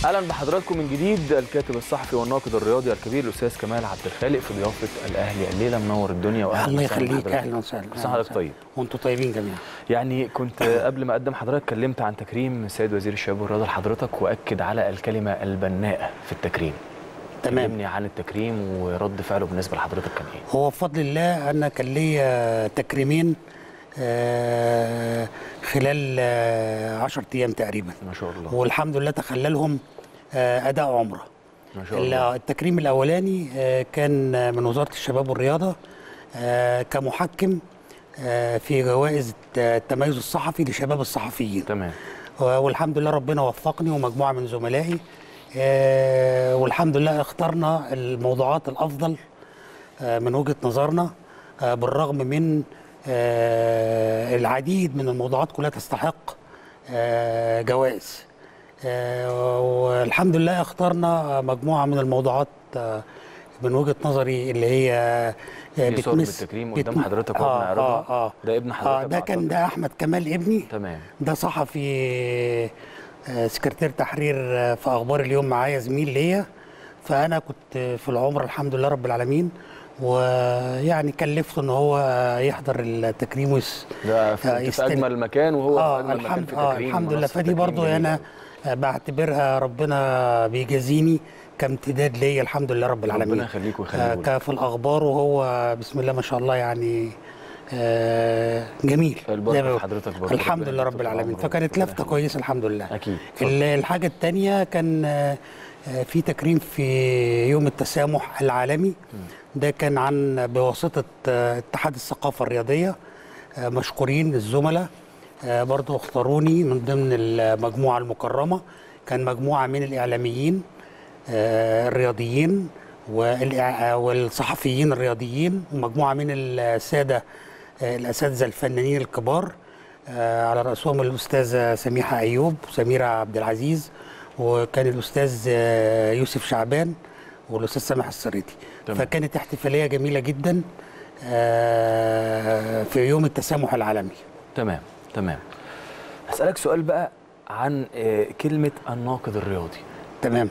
اهلا بحضراتكم من جديد الكاتب الصحفي والناقد الرياضي الكبير الاستاذ كمال عبد الخالق في ضيافه الاهلي الليله منور الدنيا واهلا الله وسهلا يخليك بحضرتك. اهلا وسهلا كل سنه وحضرتك طيب وانتم طيبين جميعا يعني كنت قبل ما اقدم حضرتك كلمت عن تكريم السيد وزير الشباب والرياضه لحضرتك واكد على الكلمه البناءه في التكريم تمام كلمني عن التكريم ورد فعله بالنسبه لحضرتك كان ايه هو بفضل الله انا كان ليا تكريمين آه، خلال 10 ايام تقريبا ما شاء الله والحمد لله تخللهم آه، اداء عمره ما شاء الله التكريم الاولاني آه، كان من وزاره الشباب والرياضه آه، كمحكم آه، في جوائز التميز الصحفي لشباب الصحفيين تمام والحمد لله ربنا وفقني ومجموعه من زملائي آه، والحمد لله اخترنا الموضوعات الافضل آه، من وجهه نظرنا آه، بالرغم من آه، العديد من الموضوعات كلها تستحق آه، جوائز آه، والحمد لله اخترنا مجموعه من الموضوعات آه، من وجهه نظري اللي هي آه، في صور بالتكريم قدام بتم- حضرتك وهو آه بنعرضها. آه آه ده ابن آه حضرتك ده كان أعتقد. ده احمد كمال ابني تمام ده صحفي آه، سكرتير تحرير آه، في اخبار اليوم معايا زميل ليا فانا كنت في العمر الحمد لله رب العالمين ويعني كلفته ان هو يحضر التكريم ويس ده في, آه، في يستلم. اجمل مكان وهو اه في اجمل مكان الحمد في آه تكريم الحمد لله منصة فدي تكريم برضو جميلة. انا آه، بعتبرها ربنا بيجازيني كامتداد ليا الحمد لله رب العالمين ربنا يخليك ويخليه آه، لك. ك- في الاخبار وهو بسم الله ما شاء الله يعني آه، جميل البركة زي ما في بقول. حضرتك برضو، الحمد ربنا لله يديك رب العالمين العمر فكانت وربنا لفته يخليك. كويسه الحمد لله اكيد ال- الحاجه الثانيه كان آه، آه، في تكريم في يوم التسامح العالمي ده كان عن بواسطه آه، اتحاد الثقافه الرياضيه آه، مشكورين الزملاء آه، برضو اختاروني من ضمن المجموعه المكرمه كان مجموعه من الاعلاميين آه، الرياضيين والإع- آه، والصحفيين الرياضيين ومجموعه من الساده آه، الاساتذه الفنانين الكبار آه، على راسهم الاستاذه سميحه ايوب وسميره عبد العزيز وكان الاستاذ آه، يوسف شعبان والاستاذ سامح السريتي تمام. فكانت احتفاليه جميله جدا آه، في يوم التسامح العالمي تمام تمام هسألك سؤال بقى عن آه، كلمة الناقد الرياضي تمام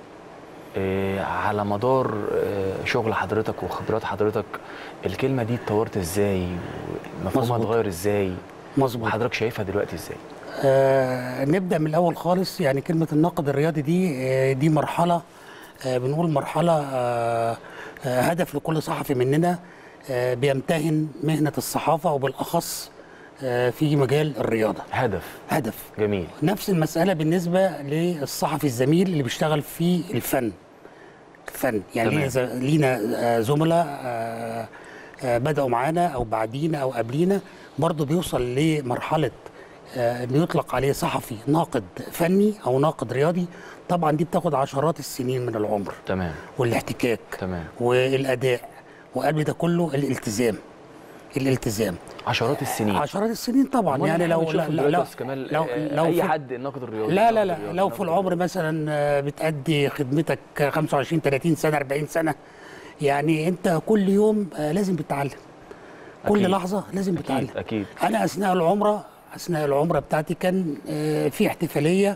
آه، على مدار آه، شغل حضرتك وخبرات حضرتك الكلمة دي اتطورت ازاي مفهومها مظبوط. اتغير ازاي مظبوط وحضرتك شايفها دلوقتي ازاي آه نبدا من الاول خالص يعني كلمه الناقد الرياضي دي آه دي مرحله آه بنقول مرحله آه آه هدف لكل صحفي مننا آه بيمتهن مهنه الصحافه وبالاخص آه في مجال الرياضه هدف هدف جميل نفس المساله بالنسبه للصحفي الزميل اللي بيشتغل في الفن فن يعني تمام. لينا ز- لينا آه، زملاء آه، آه، بدأوا معانا أو بعدينا أو قبلينا برضه بيوصل لمرحلة آه، إنه يطلق عليه صحفي ناقد فني أو ناقد رياضي طبعا دي بتاخد عشرات السنين من العمر تمام والاحتكاك تمام والأداء وقبل ده كله الالتزام الالتزام عشرات السنين عشرات السنين طبعا أمال يعني إحنا لو بنشوف لا دلوقتي لا يا أستاذ كمال لو آه، لو اي في- حد الناقد الرياضي لا لا الناقد لا الرياضي، لو الناقد في العمر الرياضي. مثلا آه، بتأدي خدمتك 25 30 سنة 40 سنة يعني أنت كل يوم آه، لازم تتعلم كل أكيد. لحظة لازم تتعلم اكيد اكيد أنا أثناء العمرة أثناء العمرة بتاعتي كان آه، في احتفالية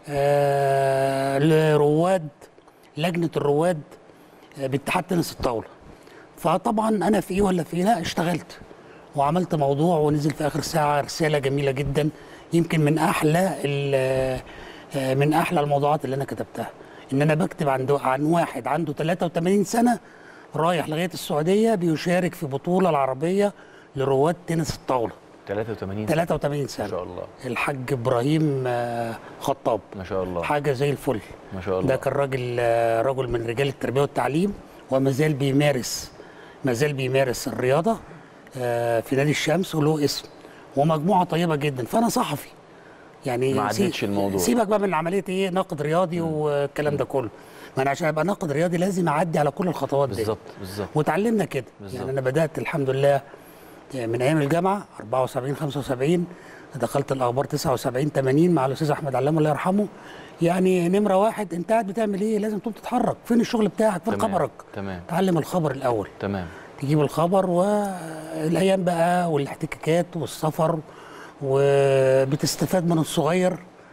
آه، لرواد لجنة الرواد آه، باتحاد تنس الطاولة فطبعا أنا في إيه ولا في إيه لا اشتغلت وعملت موضوع ونزل في آخر ساعة رسالة جميلة جدا يمكن من أحلى ال- آه، من أحلى الموضوعات اللي أنا كتبتها إن أنا بكتب عن دو- عن واحد عنده 83 سنة رايح لغاية السعودية بيشارك في بطولة العربية لرواد تنس الطاولة 83 83 ما سنة شاء الله الحاج ابراهيم آه، خطاب ما شاء الله حاجه زي الفل ما شاء الله ده كان راجل آه، رجل من رجال التربيه والتعليم وما زال بيمارس ما زال بيمارس الرياضه آه، في نادي الشمس وله اسم ومجموعه طيبه جدا فانا صحفي يعني ما سي- عدتش الموضوع. سيبك بقى من عمليه ايه ناقد رياضي والكلام ده كله ما انا عشان ابقى ناقد رياضي لازم اعدي على كل الخطوات دي بالظبط بالظبط وتعلمنا كده بالظبط. يعني انا بدات الحمد لله من ايام الجامعه 74 75 دخلت الاخبار 79 80 مع الاستاذ احمد علام الله يرحمه يعني نمره واحد انت قاعد بتعمل ايه لازم تقوم تتحرك فين الشغل بتاعك فين تمام، خبرك تمام تعلم الخبر الاول تمام تجيب الخبر والايام بقى والاحتكاكات والسفر وبتستفاد من الصغير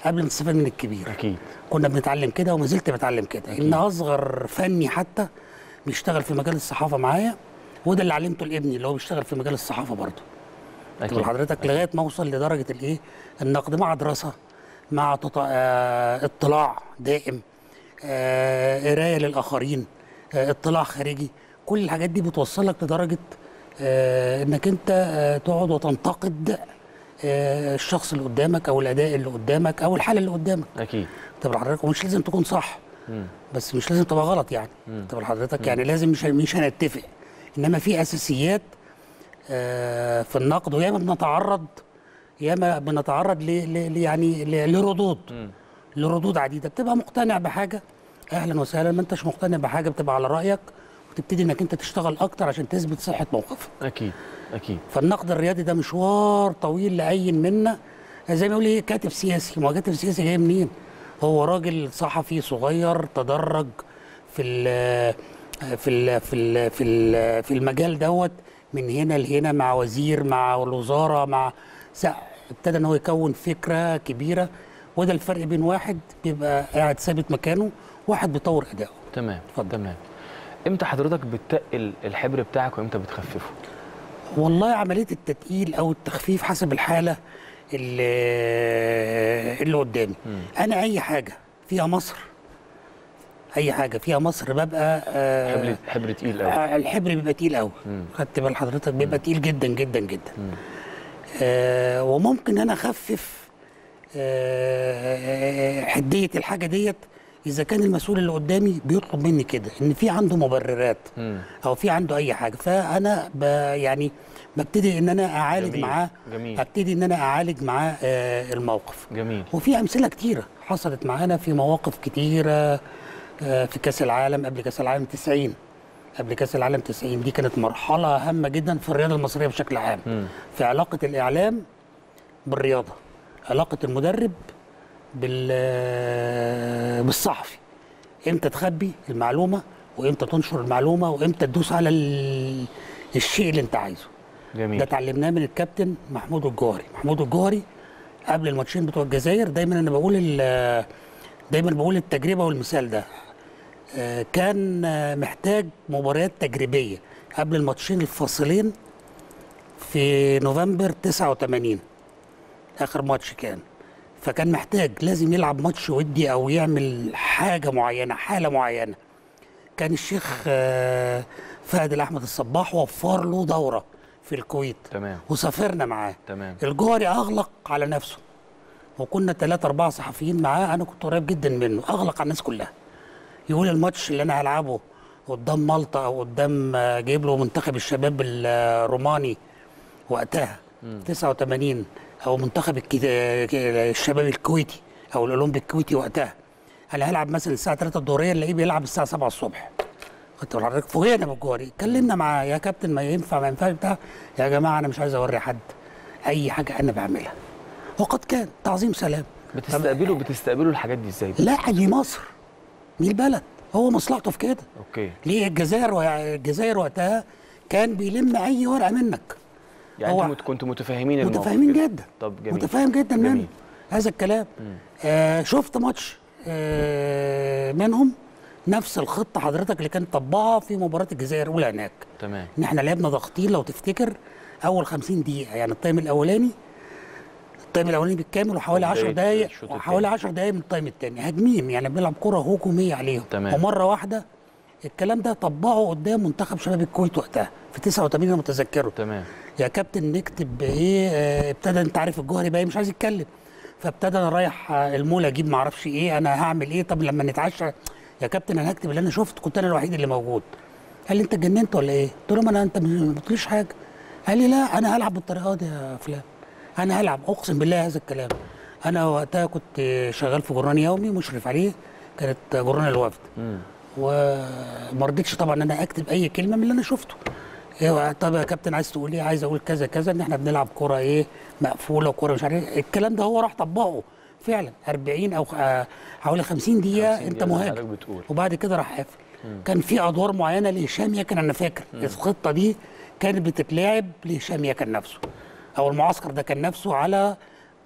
قبل ما تستفاد من الكبير اكيد كنا بنتعلم كده وما زلت بتعلم كده ان اصغر فني حتى بيشتغل في مجال الصحافه معايا وده اللي علمته لابني اللي هو بيشتغل في مجال الصحافه برضه اكيد حضرتك لغايه ما اوصل لدرجه الايه النقد مع دراسه مع تط... آه اطلاع دائم آه قرايه للاخرين آه اطلاع خارجي كل الحاجات دي بتوصلك لدرجه آه انك انت آه تقعد وتنتقد آه الشخص اللي قدامك او الاداء اللي قدامك او الحاله اللي قدامك اكيد طب حضرتك ومش لازم تكون صح مم. بس مش لازم تبقى غلط يعني طب حضرتك يعني لازم مش مش هنتفق انما في اساسيات آه، في النقد وياما بنتعرض ياما بنتعرض ل ل- ل- يعني ل- لردود مم. لردود عديده بتبقى مقتنع بحاجه اهلا وسهلا ما انتش مقتنع بحاجه بتبقى على رايك وتبتدي انك انت تشتغل اكتر عشان تثبت صحه موقفك اكيد اكيد فالنقد الرياضي ده مشوار طويل لاي منا زي ما يقول ايه كاتب سياسي ما هو كاتب سياسي جاي منين هو راجل صحفي صغير تدرج في ال في ال في ال في ال في المجال دوت من هنا لهنا مع وزير مع الوزاره مع سا- ابتدى ان هو يكون فكره كبيره وده الفرق بين واحد بيبقى قاعد ثابت مكانه واحد بيطور اداؤه تمام اتفضل. تمام امتى حضرتك بتقل الحبر بتاعك وامتى بتخففه والله عمليه التتقيل او التخفيف حسب الحاله اللي اللي قدامي انا اي حاجه فيها مصر اي حاجه فيها مصر ببقى آه، حبر حبر تقيل قوي آه، الحبر بيبقى تقيل قوي مم. خدت بال حضرتك بيبقى تقيل جدا جدا جدا آه وممكن انا اخفف آه حديه الحاجه ديت اذا كان المسؤول اللي قدامي بيطلب مني كده ان في عنده مبررات مم. او في عنده اي حاجه فانا ب يعني ببتدي ان انا اعالج جميل، معاه جميل. ابتدي ان انا اعالج معاه آه الموقف جميل وفي امثله كتيره حصلت معانا في مواقف كتيره آه، في كاس العالم قبل كاس العالم 90 قبل كاس العالم 90 دي كانت مرحله هامه جدا في الرياضه المصريه بشكل عام مم. في علاقه الاعلام بالرياضه علاقه المدرب بال آه، بالصحفي امتى تخبي المعلومه وامتى تنشر المعلومه وامتى تدوس على ال... الشيء اللي انت عايزه ده جميل اتعلمناه من الكابتن محمود الجوهري محمود الجوهري قبل الماتشين بتوع الجزائر دايما انا بقول ال- دايما بقول التجربه والمثال ده آه، كان آه، محتاج مباريات تجريبيه قبل الماتشين الفاصلين في نوفمبر 89 اخر ماتش كان فكان محتاج لازم يلعب ماتش ودي او يعمل حاجه معينه حاله معينه كان الشيخ آه، فهد الاحمد الصباح وفر له دوره في الكويت تمام وسافرنا معاه تمام الجوهري اغلق على نفسه وكنا ثلاثة أربعة صحفيين معاه أنا كنت قريب جدا منه أغلق على الناس كلها يقول الماتش اللي أنا هلعبه قدام مالطا أو قدام آه، جايب له منتخب الشباب الروماني وقتها 89 أو منتخب الكي- آه، الشباب الكويتي أو الأولمبي الكويتي وقتها أنا هلعب مثلا الساعة 3 الظهرية نلاقيه بيلعب الساعة 7 الصبح خدت بال حضرتك فوجئنا بالجوهري اتكلمنا معاه يا كابتن ما ينفع ما ينفعش بتاع يا جماعه انا مش عايز اوري حد اي حاجه انا بعملها وقد كان تعظيم سلام بتستقبلوا بتستقبلوا الحاجات دي ازاي لا دي مصر دي البلد هو مصلحته في كده اوكي ليه الجزائر و... الجزائر وقتها كان بيلم اي ورقه منك يعني هو انتوا مت- كنتوا متفاهمين الموقف متفاهمين كده. جدا طب جميل متفاهم جدا جميل. منه هذا الكلام آه شفت ماتش آه منهم نفس الخطه حضرتك اللي كانت طبقها في مباراه الجزائر الاولى هناك تمام ان احنا لعبنا ضاغطين لو تفتكر اول 50 دقيقه يعني التايم الاولاني التايم الاولاني بالكامل وحوالي 10 وبداية دقائق الشوط وحوالي 10 دقائق من التايم الثاني هاجمين يعني بنلعب كره هجوميه عليهم تمام. ومره واحده الكلام ده طبقه قدام منتخب شباب الكويت وقتها في 89 انا متذكره تمام يا كابتن نكتب ايه آه، ابتدى انت عارف الجوهري بقى مش عايز يتكلم فابتدى انا رايح آه، المولى اجيب معرفش ايه انا هعمل ايه طب لما نتعشى يا كابتن انا هكتب اللي انا شفت كنت انا الوحيد اللي موجود قال لي انت اتجننت ولا ايه؟ قلت له ما انا انت ما بتقوليش حاجه قال لي لا انا هلعب بالطريقه دي يا فلان انا هلعب اقسم بالله هذا الكلام انا وقتها كنت شغال في جرنان يومي مشرف عليه كانت جرنان الوفد مم. وما رضيتش طبعا ان انا اكتب اي كلمه من اللي انا شفته إيه طب يا كابتن عايز تقول ايه عايز اقول كذا كذا ان احنا بنلعب كره ايه مقفوله وكره مش عارف إيه. الكلام ده هو راح طبقه فعلا 40 او آه، حوالي 50 دقيقه 50 انت دقيقة زي ما مهاجم حضرتك بتقول. وبعد كده راح قافل كان في ادوار معينه لهشام يكن انا فاكر الخطه دي كانت بتتلعب لهشام يكن نفسه او المعسكر ده كان نفسه على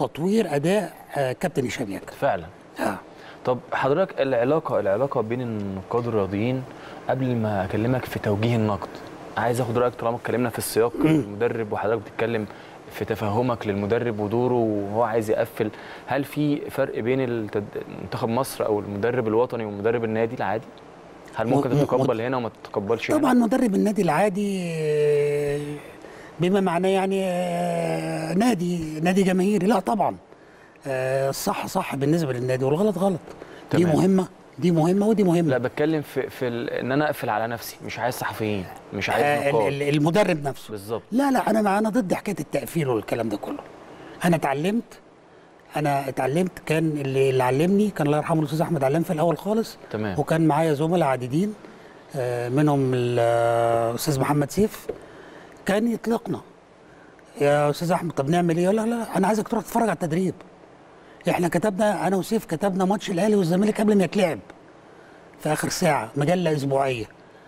تطوير اداء آه، كابتن هشام ياكل فعلا آه. طب حضرتك العلاقه العلاقه بين النقاد الرياضيين قبل ما اكلمك في توجيه النقد عايز اخد رايك طالما اتكلمنا في السياق المدرب وحضرتك بتتكلم في تفهمك للمدرب ودوره وهو عايز يقفل هل في فرق بين التد... منتخب مصر او المدرب الوطني ومدرب النادي العادي هل ممكن م- م- تتقبل هنا وما تتقبلش هنا طبعا مدرب النادي العادي آه، بما معناه يعني آه، نادي نادي جماهيري لا طبعا آه، الصح صح بالنسبه للنادي والغلط غلط دي تمام. مهمه دي مهمه ودي مهمه لا بتكلم في في ال... ان انا اقفل على نفسي مش عايز صحفيين مش عايز آه، ال- نقاد ال- المدرب نفسه بالظبط لا لا انا انا ضد حكايه التقفيل والكلام ده كله انا اتعلمت انا اتعلمت كان اللي, اللي علمني كان الله يرحمه الاستاذ احمد علام في الاول خالص تمام وكان معايا زملاء عديدين آه، منهم الاستاذ محمد سيف كان يطلقنا يا استاذ احمد طب نعمل ايه؟ لا لا انا عايزك تروح تتفرج على التدريب احنا كتبنا انا وسيف كتبنا ماتش الاهلي والزمالك قبل ما يتلعب في اخر ساعه مجله اسبوعيه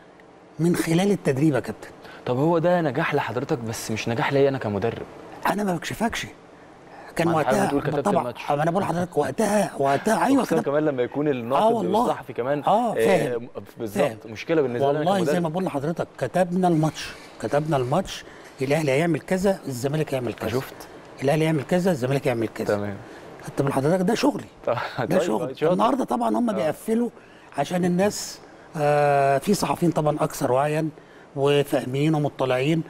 من خلال التدريب يا كابتن طب هو ده نجاح لحضرتك بس مش نجاح ليا انا كمدرب انا ما بكشفكش كان ما أنت وقتها حضرتك بتقول كتبت طبعا الماتش. انا بقول لحضرتك وقتها وقتها ايوه خصوصا كتبت كمان لما يكون الناقد آه والله. والصحفي كمان آه، فاهم. بالظبط فاهم. مشكله بالنسبه لي والله أنا زي ما كمدرب. بقول لحضرتك كتبنا الماتش كتبنا الماتش الاهلي هيعمل كذا الزمالك هيعمل كذا شفت الاهلي يعمل كذا الزمالك يعمل كذا تمام حتى لحضرتك ده شغلي ده طيب، شغل شاطر. النهارده طبعا هم بيقفلوا عشان الناس آه في صحفيين طبعا اكثر وعيا وفاهمين ومطلعين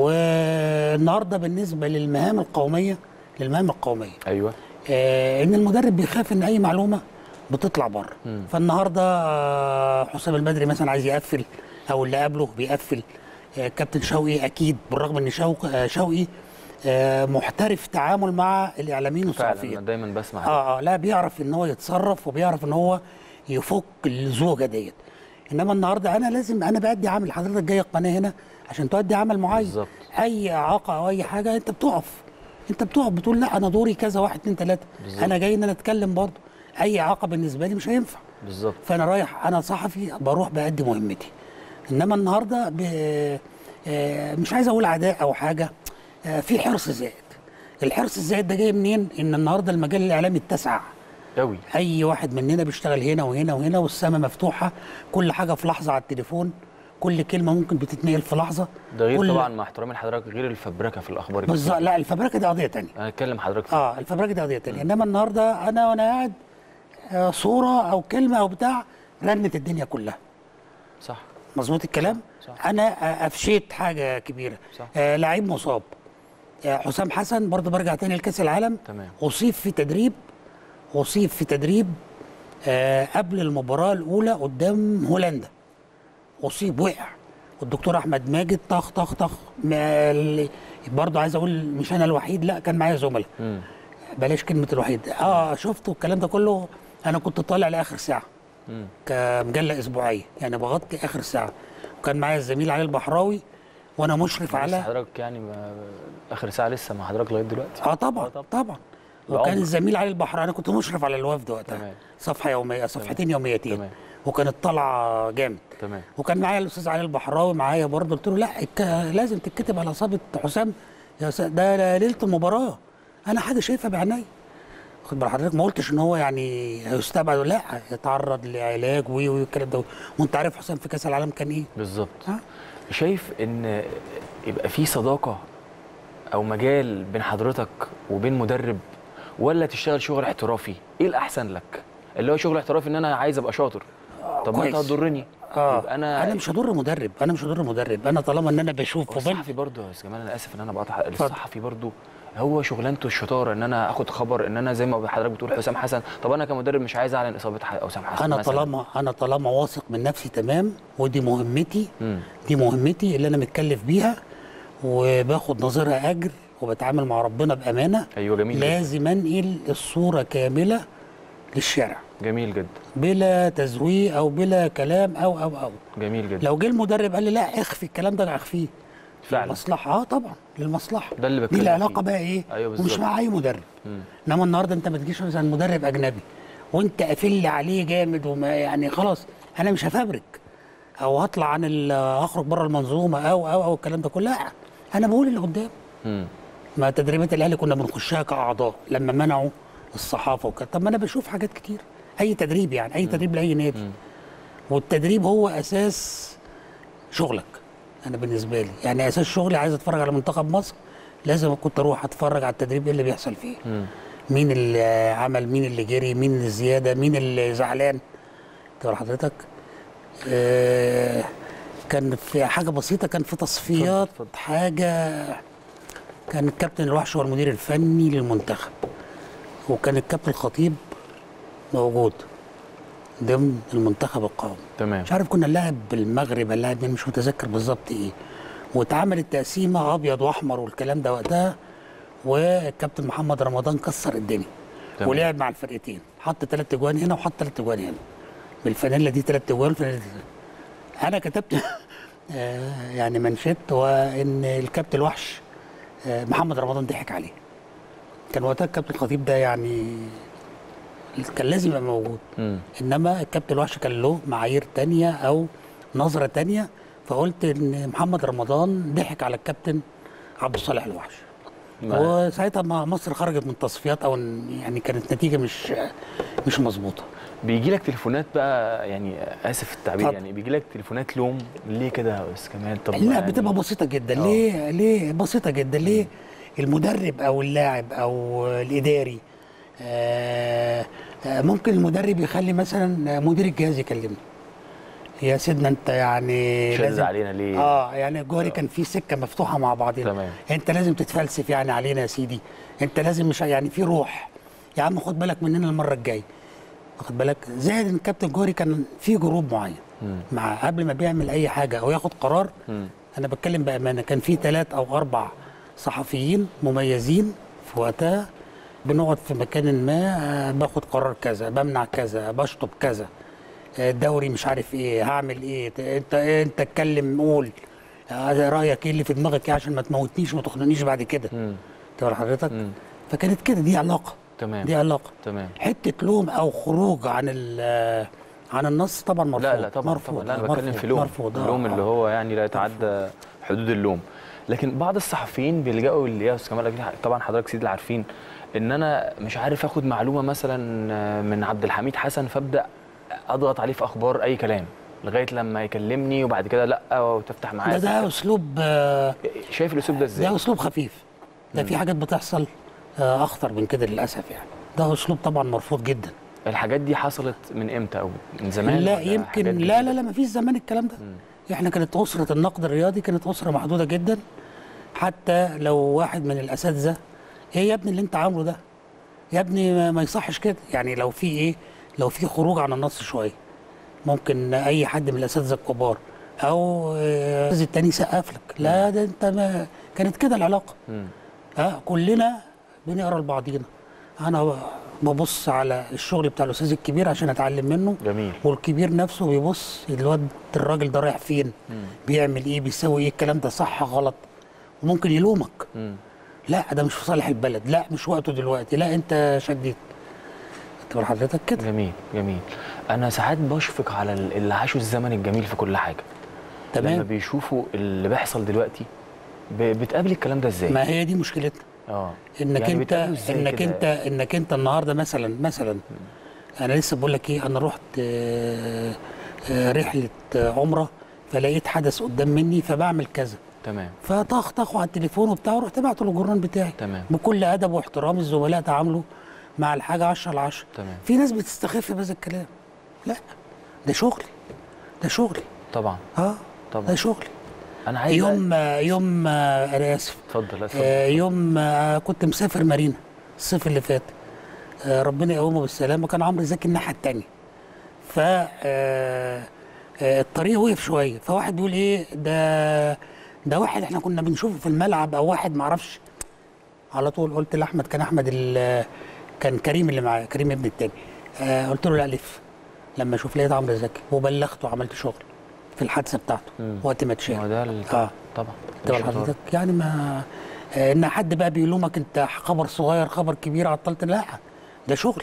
والنهارده بالنسبه للمهام القوميه للمهام القوميه ايوه آه ان المدرب بيخاف ان اي معلومه بتطلع بره فالنهارده آه حسام البدري مثلا عايز يقفل او اللي قبله بيقفل آه كابتن شوقي اكيد بالرغم ان شوق آه شوقي آه محترف تعامل مع الاعلاميين فعلا والصحفيين انا دايما بسمع ده. اه اه لا بيعرف ان هو يتصرف وبيعرف ان هو يفك الزوجه ديت انما النهارده انا لازم انا بادي عمل حضرتك جاي القناه هنا عشان تؤدي عمل معين بالظبط. اي اعاقه او اي حاجه انت بتقف انت بتقف بتقول لا انا دوري كذا واحد اتنين تلاته بالظبط. انا جاي ان انا اتكلم برضه اي اعاقه بالنسبه لي مش هينفع بالظبط فانا رايح انا صحفي بروح بادي مهمتي انما النهارده ب... آه، مش عايز اقول عداء او حاجه آه، في حرص زائد الحرص الزائد ده جاي منين ان النهارده المجال الاعلامي اتسع قوي اي واحد مننا بيشتغل هنا وهنا وهنا والسماء مفتوحه كل حاجه في لحظه على التليفون كل كلمه ممكن بتتنقل في لحظه ده غير كل- طبعا مع احترامي لحضرتك غير الفبركه في الاخبار بالظبط الكتير. لا الفبركه دي قضيه تانية انا هتكلم حضرتك فيه. اه الفبركه دي قضيه تانية انما النهارده انا وانا قاعد آه صوره او كلمه او بتاع رنت الدنيا كلها صح مظبوط الكلام صح. انا آه، افشيت حاجه كبيره صح. آه لعيب مصاب آه حسام حسن برضه برجع تاني لكاس العالم تمام. اصيب في تدريب اصيب في تدريب آه قبل المباراه الاولى قدام هولندا اصيب وقع والدكتور احمد ماجد طخ طخ طخ ما ال- برضه عايز اقول مش انا الوحيد لا كان معايا زملاء امم بلاش كلمه الوحيد اه شفته الكلام ده كله انا كنت طالع لاخر ساعه امم كمجله اسبوعيه يعني بغطي اخر ساعه وكان معايا الزميل علي البحراوي وانا مشرف بس على حضرتك يعني ما... اخر ساعه لسه مع حضرتك لغايه دلوقتي اه طبعا آه طبعاً. طبعا العمر. وكان الزميل علي البحراوي انا كنت مشرف على الوفد وقتها تمام. صفحه يوميه صفحتين يوميتين تمام. وكانت طالعه جامد تمام وكان معايا الاستاذ علي البحراوي معايا برضه قلت له لا الك- لازم تتكتب على اصابه حسام يا س- ده ليله المباراه انا حاجه شايفها بعيني خد بال حضرتك ما قلتش ان هو يعني هيستبعد لا يتعرض لعلاج وي وي الكلام ده وانت عارف حسام في كاس العالم كان ايه بالظبط ها؟ شايف ان يبقى في صداقه او مجال بين حضرتك وبين مدرب ولا تشتغل شغل احترافي ايه الاحسن لك اللي هو شغل احترافي ان انا عايز ابقى شاطر طب ما انت كويس. هتضرني اه يبقى انا انا مش هضر مدرب انا مش هضر مدرب انا طالما ان انا بشوف وبن الصحفي برضه يا استاذ جمال انا اسف ان انا بقطع الصحفي برضه هو شغلانته الشطاره ان انا اخد خبر ان انا زي ما حضرتك بتقول حسام حسن طب انا كمدرب مش عايز اعلن اصابه ح- حسام حسن انا مثلاً. طالما انا طالما واثق من نفسي تمام ودي مهمتي مم. دي مهمتي اللي انا متكلف بيها وباخد نظيرها اجر وبتعامل مع ربنا بامانه ايوه جميل جدا لازم انقل الصوره كامله للشارع جميل جدا بلا تزويق او بلا كلام او او او جميل جدا لو جه المدرب قال لي لا اخفي الكلام ده اخفيه فعلا. للمصلحه اه طبعا للمصلحه ده اللي دي بتكلم العلاقه فيه. بقى ايه أيوة ومش بالظبط. مع اي مدرب مم. انما النهارده انت ما تجيش مثلا مدرب اجنبي وانت قافل لي عليه جامد وما يعني خلاص انا مش هفبرك او هطلع عن ال- هخرج بره المنظومه او او او الكلام ده كله لا انا بقول اللي قدام مم. ما تدريبات الاهلي كنا بنخشها كاعضاء لما منعوا الصحافه وكده طب ما انا بشوف حاجات كتير اي تدريب يعني اي تدريب لاي نادي مم. والتدريب هو اساس شغلك انا بالنسبه لي يعني اساس شغلي عايز اتفرج على منتخب مصر لازم كنت اروح اتفرج على التدريب ايه اللي بيحصل فيه مم. مين اللي عمل مين اللي جري مين اللي زياده مين اللي زعلان تقول حضرتك آه كان في حاجه بسيطه كان في تصفيات اتفضل، اتفضل. حاجه كان الكابتن الوحش هو المدير الفني للمنتخب وكان الكابتن الخطيب موجود ضمن المنتخب القومي تمام مش عارف كنا نلعب بالمغرب ولا مين مش متذكر بالظبط ايه واتعملت تقسيمه ابيض واحمر والكلام ده وقتها والكابتن محمد رمضان كسر الدنيا تمام. ولعب مع الفرقتين حط ثلاث اجوان هنا وحط ثلاث اجوان هنا بالفانيلا دي ثلاث اجوان والفانيلا دي انا كتبت آه، يعني منشط وان الكابتن الوحش آه، محمد رمضان ضحك عليه كان وقتها الكابتن الخطيب ده يعني كان لازم يبقى موجود مم. انما الكابتن الوحش كان له معايير تانية او نظرة تانية فقلت ان محمد رمضان ضحك على الكابتن عبد الصالح الوحش ما- وساعتها ما مصر خرجت من التصفيات او إن يعني كانت نتيجة مش مش مظبوطة بيجي لك تليفونات بقى يعني اسف في التعبير اتفضل. يعني بيجي لك تليفونات لوم ليه كده يا استاذ كمال طب لا يعني بتبقى بسيطة جدا آه. ليه ليه بسيطة جدا ليه المدرب او اللاعب او الاداري آه آه، ممكن المدرب يخلي مثلا مدير الجهاز يكلمه يا سيدنا انت يعني شد لازم علينا ليه اه يعني الجوهري كان في سكه مفتوحه مع بعضنا تمام. انت لازم تتفلسف يعني علينا يا سيدي انت لازم مش يعني في روح يا عم خد بالك مننا المره الجايه واخد بالك زائد ان الكابتن جوهري كان في جروب معين مم. مع قبل ما بيعمل اي حاجه او ياخد قرار مم. انا بتكلم بامانه كان في ثلاث او اربع صحفيين مميزين في وقتها بنقعد في مكان ما آه، باخد قرار كذا بمنع كذا بشطب كذا آه، الدوري مش عارف ايه هعمل ايه ت- انت انت اتكلم قول آه، رايك ايه اللي في دماغك ايه عشان ما تموتنيش وما تخنقنيش بعد كده مم. تقول حضرتك مم. فكانت كده دي علاقه تمام دي علاقه تمام حته لوم او خروج عن ال- عن النص طبعا مرفوض لا لا طبعا مرفوض طبعا لا انا مرفوض بتكلم في لوم مرفوض آه، اللوم اللي آه. هو يعني لا يتعدى حدود اللوم لكن بعض الصحفيين بيلجأوا اللي يا استاذ كمال أكيد طبعا حضرتك سيدي اللي عارفين ان انا مش عارف اخد معلومه مثلا من عبد الحميد حسن فابدا اضغط عليه في اخبار اي كلام لغايه لما يكلمني وبعد كده لا وتفتح معايا ده ده سكة. اسلوب آه، شايف الاسلوب ده ازاي ده اسلوب خفيف ده في حاجات بتحصل آه، اخطر من كده للاسف يعني ده اسلوب طبعا مرفوض جدا الحاجات دي حصلت من امتى او من زمان لا ولا يمكن حاجات لا جديدة؟ لا لا ما فيش زمان الكلام ده احنا كانت اسره النقد الرياضي كانت اسره محدوده جدا حتى لو واحد من الاساتذه ايه يا ابني اللي انت عامله ده يا ابني ما- ما يصحش كده يعني لو في ايه لو في خروج عن النص شويه ممكن اي حد من الاساتذه الكبار او آه، الاستاذ التاني يسقف لك لا ده انت ما كانت كده العلاقه مم. ها كلنا بنقرا لبعضينا انا ببص على الشغل بتاع الاستاذ الكبير عشان اتعلم منه جميل والكبير نفسه بيبص الواد الراجل ده رايح فين بيعمل ايه بيسوي ايه الكلام ده صح غلط وممكن يلومك مم. لا ده مش في صالح البلد لا مش وقته دلوقتي لا انت شديت تقول حضرتك كده جميل جميل انا ساعات بشفق على ال- اللي عاشوا الزمن الجميل في كل حاجه لما تمام بيشوفوا اللي بيحصل دلوقتي ب- بتقابل الكلام ده ازاي ما هي دي مشكلتنا اه انك يعني انت بتقابله إزاي انك كده؟ انت انك انت النهارده مثلا مثلا انا لسه بقول لك ايه انا رحت آه، آه، رحله آه، عمره فلقيت حدث قدام مني فبعمل كذا تمام فطخ طخوا على التليفون وبتاع ورحت بعته للجرنان بتاعي تمام. بكل ادب واحترام الزملاء تعاملوا مع الحاجه 10 على 10 تمام. في ناس بتستخف بهذا الكلام لا ده شغلي ده شغلي طبعا اه طبعا. ده شغلي انا عايز يوم آه، يوم آه، انا اسف اتفضل اتفضل آه، يوم آه، كنت مسافر مارينا الصيف اللي فات آه، ربنا يقومه بالسلامه كان عمرو زكي الناحيه التانية ف آه، آه، الطريق وقف شويه فواحد بيقول ايه ده ده واحد احنا كنا بنشوفه في الملعب او واحد معرفش على طول قلت لاحمد كان احمد ال- كان كريم اللي معايا كريم ابن التاني آه، قلت له لا لف لما اشوف لقيت عمرو زكي وبلغته وعملت شغل في الحادثه بتاعته مم. وقت ما ما اتشال هو ده ال- اه طبعا تبع مش هزار. حضرتك يعني ما آه، ان حد بقى بيلومك انت خبر صغير خبر كبير عطلت لا ده شغلي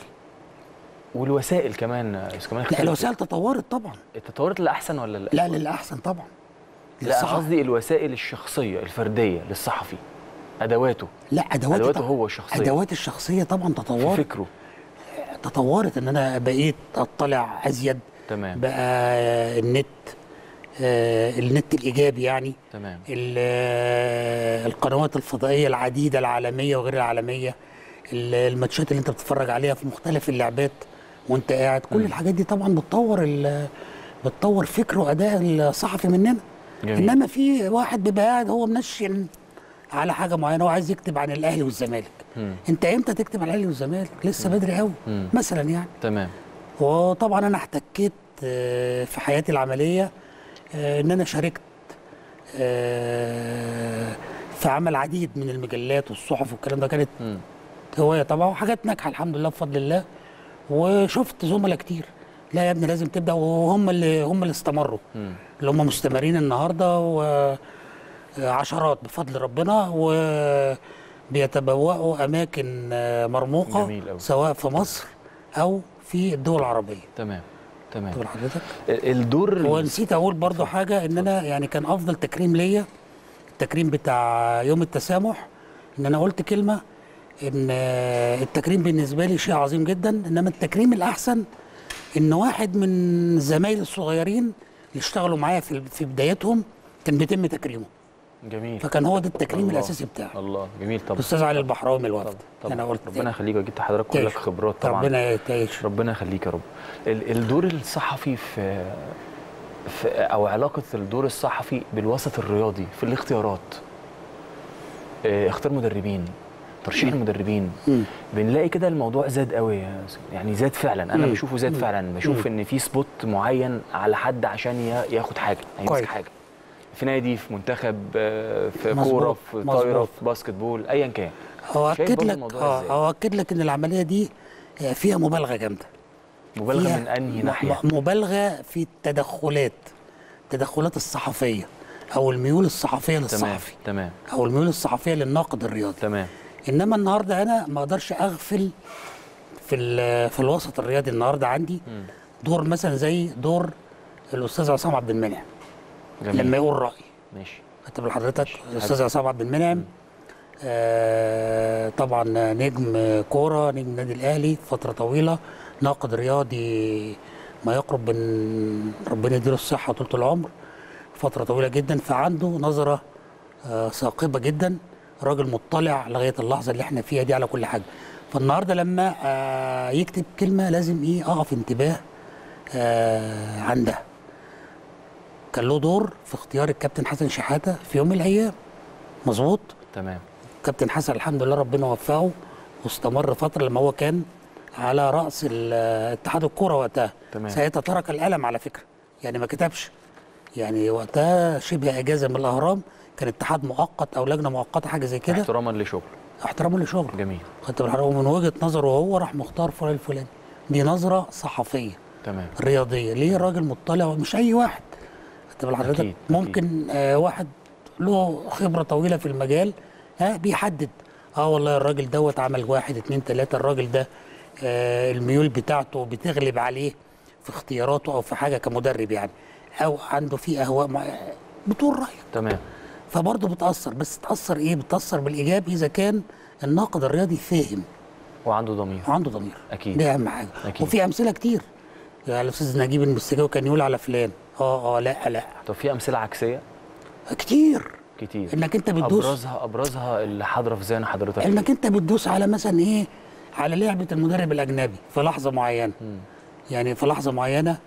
والوسائل كمان يا استاذ كمال لا اختلفت. الوسائل تطورت طبعا اتطورت لاحسن ولا لا لا للاحسن طبعا لا للصحة. قصدي الوسائل الشخصيه الفرديه للصحفي ادواته لا ادواته أدواته طبعاً- هو الشخصية. ادواته الشخصيه طبعا في تطورت فكره تطورت ان انا بقيت اطلع ازيد تمام بقى النت آه، النت الايجابي يعني تمام ال- آه، القنوات الفضائيه العديده العالميه وغير العالميه ال- الماتشات اللي انت بتتفرج عليها في مختلف اللعبات وانت قاعد كل مم. الحاجات دي طبعا بتطور ال- بتطور فكر واداء الصحفي مننا جميل انما في واحد بيبقى قاعد هو منشن على حاجه معينه هو عايز يكتب عن الاهلي والزمالك مم. انت امتى تكتب عن الاهلي والزمالك لسه بدري قوي مم. مثلا يعني تمام وطبعا انا احتكيت آه، في حياتي العمليه آه، ان انا شاركت آه، في عمل عديد من المجلات والصحف والكلام ده كانت مم. هوايه طبعا وحاجات ناجحه الحمد لله بفضل الله وشفت زملاء كتير لا يا ابني لازم تبدا وهم اللي هم اللي استمروا مم. اللي هم مستمرين النهارده وعشرات بفضل ربنا وبيتبوأوا اماكن آه، مرموقه جميل أوي. سواء في مصر او في الدول العربيه تمام تمام تقول حضرتك ال- الدور ال- ونسيت اقول برضو حاجه ان انا يعني كان افضل تكريم ليا التكريم بتاع يوم التسامح ان انا قلت كلمه ان آه، التكريم بالنسبه لي شيء عظيم جدا انما التكريم الاحسن ان واحد من زمايلي الصغيرين اللي اشتغلوا معايا في في بدايتهم كان بيتم تكريمه جميل فكان هو ده التكريم الله. الاساسي بتاعي الله جميل طبعا الاستاذ علي البحراوي الوفد طبعا طبعا انا قلت ربنا يخليك وجبت حضرتك تعيش. كلك خبرات طبعا ربنا تعيش ربنا يخليك يا رب ال- الدور الصحفي في, في او علاقه الدور الصحفي بالوسط الرياضي في الاختيارات اه، اختار مدربين ترشيح المدربين مم. بنلاقي كده الموضوع زاد قوي يا س- يعني زاد فعلا انا مم. بشوفه زاد مم. فعلا بشوف ان في سبوت معين على حد عشان ي- ياخد حاجه يمسك كويس. حاجه في نادي في منتخب اه، في مظبوط، كوره في طايره مظبوط. في باسكت بول ايا كان هو شايف اكد برضه لك الموضوع اه إزاي؟ هو اكد لك ان العمليه دي آه، فيها مبالغه جامده مبالغه فيها من انهي م- ناحيه م- مبالغه في التدخلات التدخلات الصحفيه او الميول الصحفيه تمام للصحفي تمام او الميول الصحفيه للناقد الرياضي تمام انما النهارده انا ما اقدرش اغفل في ال- في الوسط الرياضي النهارده عندي مم. دور مثلا زي دور الاستاذ عصام عبد المنعم جميل لما يقول راي ماشي كتب لحضرتك الاستاذ عصام عبد المنعم آه طبعا نجم كوره نجم النادي الاهلي فتره طويله ناقد رياضي ما يقرب من ربنا يديله الصحه وطولة العمر فتره طويله جدا فعنده نظره آه ثاقبه جدا راجل مطلع لغايه اللحظه اللي احنا فيها دي على كل حاجه فالنهارده لما آه يكتب كلمه لازم ايه اقف انتباه آه عندها كان له دور في اختيار الكابتن حسن شحاته في يوم من الايام مظبوط تمام كابتن حسن الحمد لله ربنا وفقه واستمر فتره لما هو كان على راس ال- اتحاد الكوره وقتها تمام. ساعتها ترك القلم على فكره يعني ما كتبش يعني وقتها شبه اجازه من الاهرام كان اتحاد مؤقت او لجنه مؤقته حاجه زي كده احتراما لشغله احتراما لشغله جميل خدت بالك ومن وجهه نظره هو راح مختار فلان الفلاني دي نظره صحفيه تمام رياضيه ليه راجل مطلع مش اي واحد خدت بال حضرتك أكيد، ممكن آه واحد له خبره طويله في المجال ها بيحدد اه والله الراجل دوت عمل واحد اتنين تلاته الراجل ده آه الميول بتاعته بتغلب عليه في اختياراته او في حاجه كمدرب يعني او عنده فيه اهواء مع... بتقول رايك تمام فبرضه بتاثر بس تاثر ايه بتاثر بالايجاب اذا كان الناقد الرياضي فاهم وعنده ضمير وعنده ضمير أكيد. دي اهم حاجه أكيد. وفي امثله كتير يعني الاستاذ نجيب المستجاوي كان يقول على فلان اه اه لا لا طب في امثله عكسيه كتير كتير انك انت بتدوس ابرزها ابرزها اللي حاضره في ذهن حضرتك انك انت بتدوس على مثلا ايه على لعبه المدرب الاجنبي في لحظه معينه مم. يعني في لحظه معينه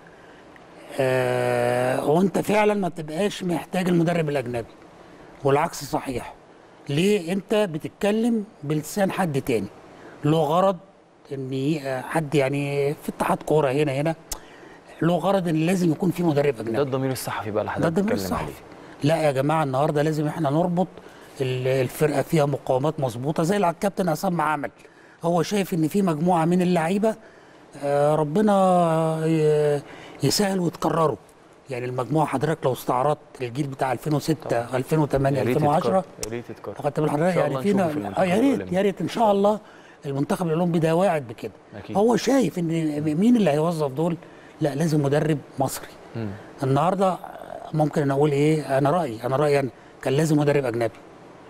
آه وانت فعلا ما تبقاش محتاج المدرب الاجنبي والعكس صحيح ليه انت بتتكلم بلسان حد تاني له غرض ان ي- حد يعني في اتحاد كوره هنا هنا له غرض ان لازم يكون في مدرب اجنبي ده الضمير الصحفي بقى اللي ده حضرتك الضمير بتتكلم الصحفي عليه لا يا جماعه النهارده لازم احنا نربط ال- الفرقه فيها مقاومات مظبوطه زي اللي الكابتن عصام ما عمل هو شايف ان في مجموعه من اللعيبه آه، ربنا ي- يسهل وتكرروا يعني المجموعه حضرتك لو استعرضت الجيل بتاع 2006 2008 يا ريت 2010 يتكرر يا ريت يتكرر خدت بال حضرتك إن شاء يعني الله فينا نشوفه في اه يا المنتخب ريت الأولمبي. يا ريت ان شاء الله المنتخب الاولمبي ده واعد بكده أكيد. هو شايف ان مين اللي هيوظف دول لا لازم مدرب مصري مم. النهارده ممكن انا اقول ايه انا رايي انا رايي أنا كان لازم مدرب اجنبي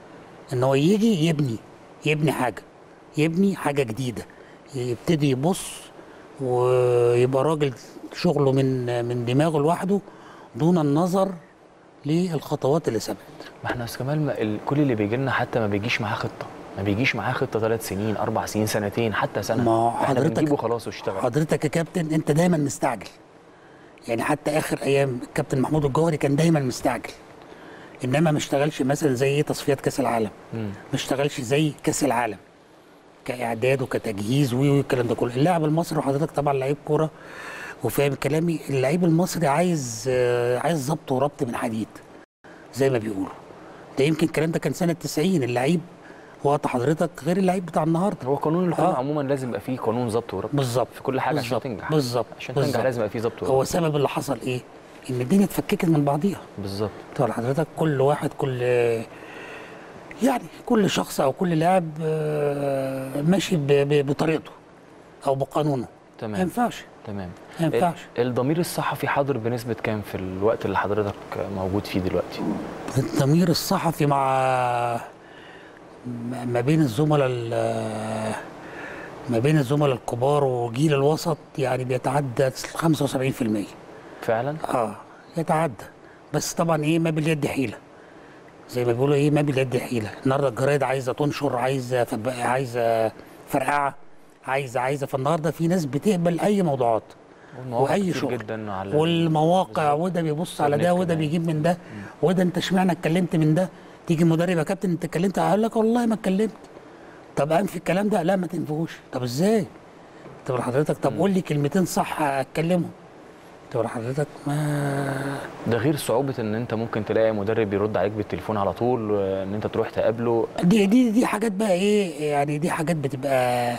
ان هو يجي يبني يبني حاجه يبني حاجه جديده يبتدي يبص ويبقى راجل شغله من من دماغه لوحده دون النظر للخطوات اللي سبقت ما احنا يا أستاذ كمال ما ال- كل اللي بيجي لنا حتى ما بيجيش معاه خطه ما بيجيش معاه خطه ثلاث سنين اربع سنين سنتين حتى سنه ما هو احنا حضرتك- بنجيبه خلاص واشتغل حضرتك يا كابتن انت دايما مستعجل يعني حتى اخر ايام الكابتن محمود الجوهري كان دايما مستعجل انما ما اشتغلش مثلا زي ايه تصفيات كاس العالم مم. ما اشتغلش زي كاس العالم كاعداد وكتجهيز وي والكلام ده كله اللاعب المصري وحضرتك طبعا لعيب كوره وفاهم كلامي اللعيب المصري عايز آه، عايز ضبط وربط من حديد زي ما بيقولوا ده يمكن الكلام ده كان سنه 90 اللعيب وقت حضرتك غير اللعيب بتاع النهارده هو قانون الكوره آه. عموما لازم يبقى فيه قانون ضبط وربط بالظبط في كل حاجه عشان بالظبط، تنجح بالظبط عشان تنجح بالظبط. لازم يبقى فيه ضبط هو وربط سبب اللي حصل ايه؟ ان الدنيا اتفككت من بعضيها بالظبط طبعا حضرتك كل واحد كل يعني كل شخص او كل لاعب آه، ماشي ب- ب- بطريقته او بقانونه ما تمام ينفعش تمام ما ينفعش ال- الضمير الصحفي حاضر بنسبه كام في الوقت اللي حضرتك موجود فيه دلوقتي الضمير الصحفي مع ما ما بين الزملاء ال- ما بين الزملاء الكبار وجيل الوسط يعني بيتعدى 75% فعلا اه يتعدى بس طبعا ايه ما باليد حيله زي ما بيقولوا ايه ما باليد حيله النهارده الجرايد عايزه تنشر عايزه فب... عايزه فرقعه عايزه عايزه فالنهارده في ناس بتقبل اي موضوعات والمواقع وأي كتير شغل. جدا على والمواقع وده بيبص على ده والنت وده كمان. بيجيب من ده وده انت اشمعنى اتكلمت من ده تيجي المدرب يا كابتن انت اتكلمت اقول لك والله ما اتكلمت طب انفي الكلام ده لا ما تنفوش طب ازاي طب حضرتك طب قول لي كلمتين صح اتكلمهم طب حضرتك ما ده غير صعوبه ان انت ممكن تلاقي مدرب يرد عليك بالتليفون على طول ان انت تروح تقابله دي دي دي حاجات بقى ايه يعني دي حاجات بتبقى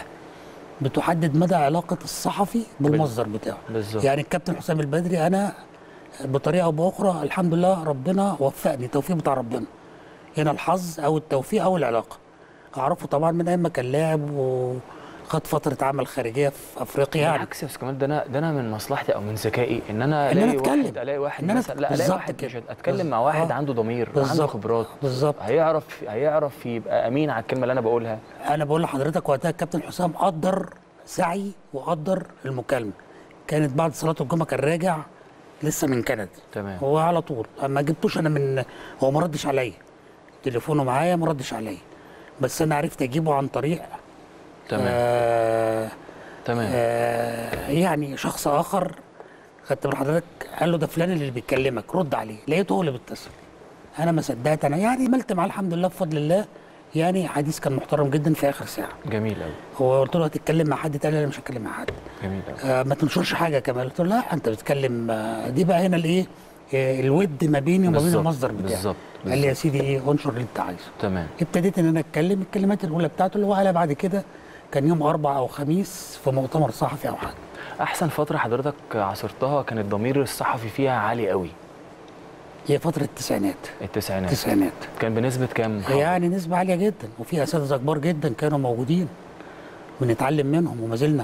بتحدد مدى علاقه الصحفي بالمصدر بتاعه بالظبط يعني الكابتن حسام البدري انا بطريقه او باخرى الحمد لله ربنا وفقني توفيق بتاع ربنا هنا الحظ او التوفيق او العلاقه اعرفه طبعا من ايام ما كان لاعب وخد فتره عمل خارجيه في افريقيا يعني بالعكس يا استاذ كمال ده انا ده انا من مصلحتي او من ذكائي ان انا إن أنا الاقي أتكلم. واحد الاقي واحد إن أنا مثلا لا الاقي بالظبط واحد مش كده. اتكلم مع واحد آه. عنده ضمير وعنده بالظبط. خبرات بالظبط هيعرف هيعرف يبقى امين على الكلمه اللي انا بقولها انا بقول لحضرتك وقتها الكابتن حسام قدر سعي وقدر المكالمه كانت بعد صلاه الجمعه كان راجع لسه من كندا تمام هو على طول ما جبتوش انا من هو ما ردش عليا تليفونه معايا ما ردش عليا بس انا عرفت اجيبه عن طريق تمام آه تمام آه يعني شخص اخر خدت بال حضرتك قال له ده فلان اللي بيكلمك رد عليه لقيته هو اللي بيتصل انا ما صدقت انا يعني عملت معاه الحمد لله بفضل الله يعني حديث كان محترم جدا في اخر ساعه جميل قوي هو قلت له هتتكلم مع حد تاني لا، انا مش هتكلم مع حد جميل قوي آه ما تنشرش حاجه كمان قلت له لا انت بتتكلم آه دي بقى هنا الايه آه الود ما بيني وما بين بالظبط، المصدر بتاعي بالظبط قال لي يا بالظبط. سيدي ايه انشر اللي انت عايزه تمام ابتديت ان انا اتكلم الكلمات الاولى بتاعته اللي هو قالها بعد كده كان يوم اربع او خميس في مؤتمر صحفي او حاجه احسن فتره حضرتك عاصرتها كان الضمير الصحفي فيها عالي قوي هي فتره التسعينات التسعينات التسعينات كان بنسبه كام حاضر؟ يعني نسبه عاليه جدا وفي اساتذه كبار جدا كانوا موجودين بنتعلم منهم وما زلنا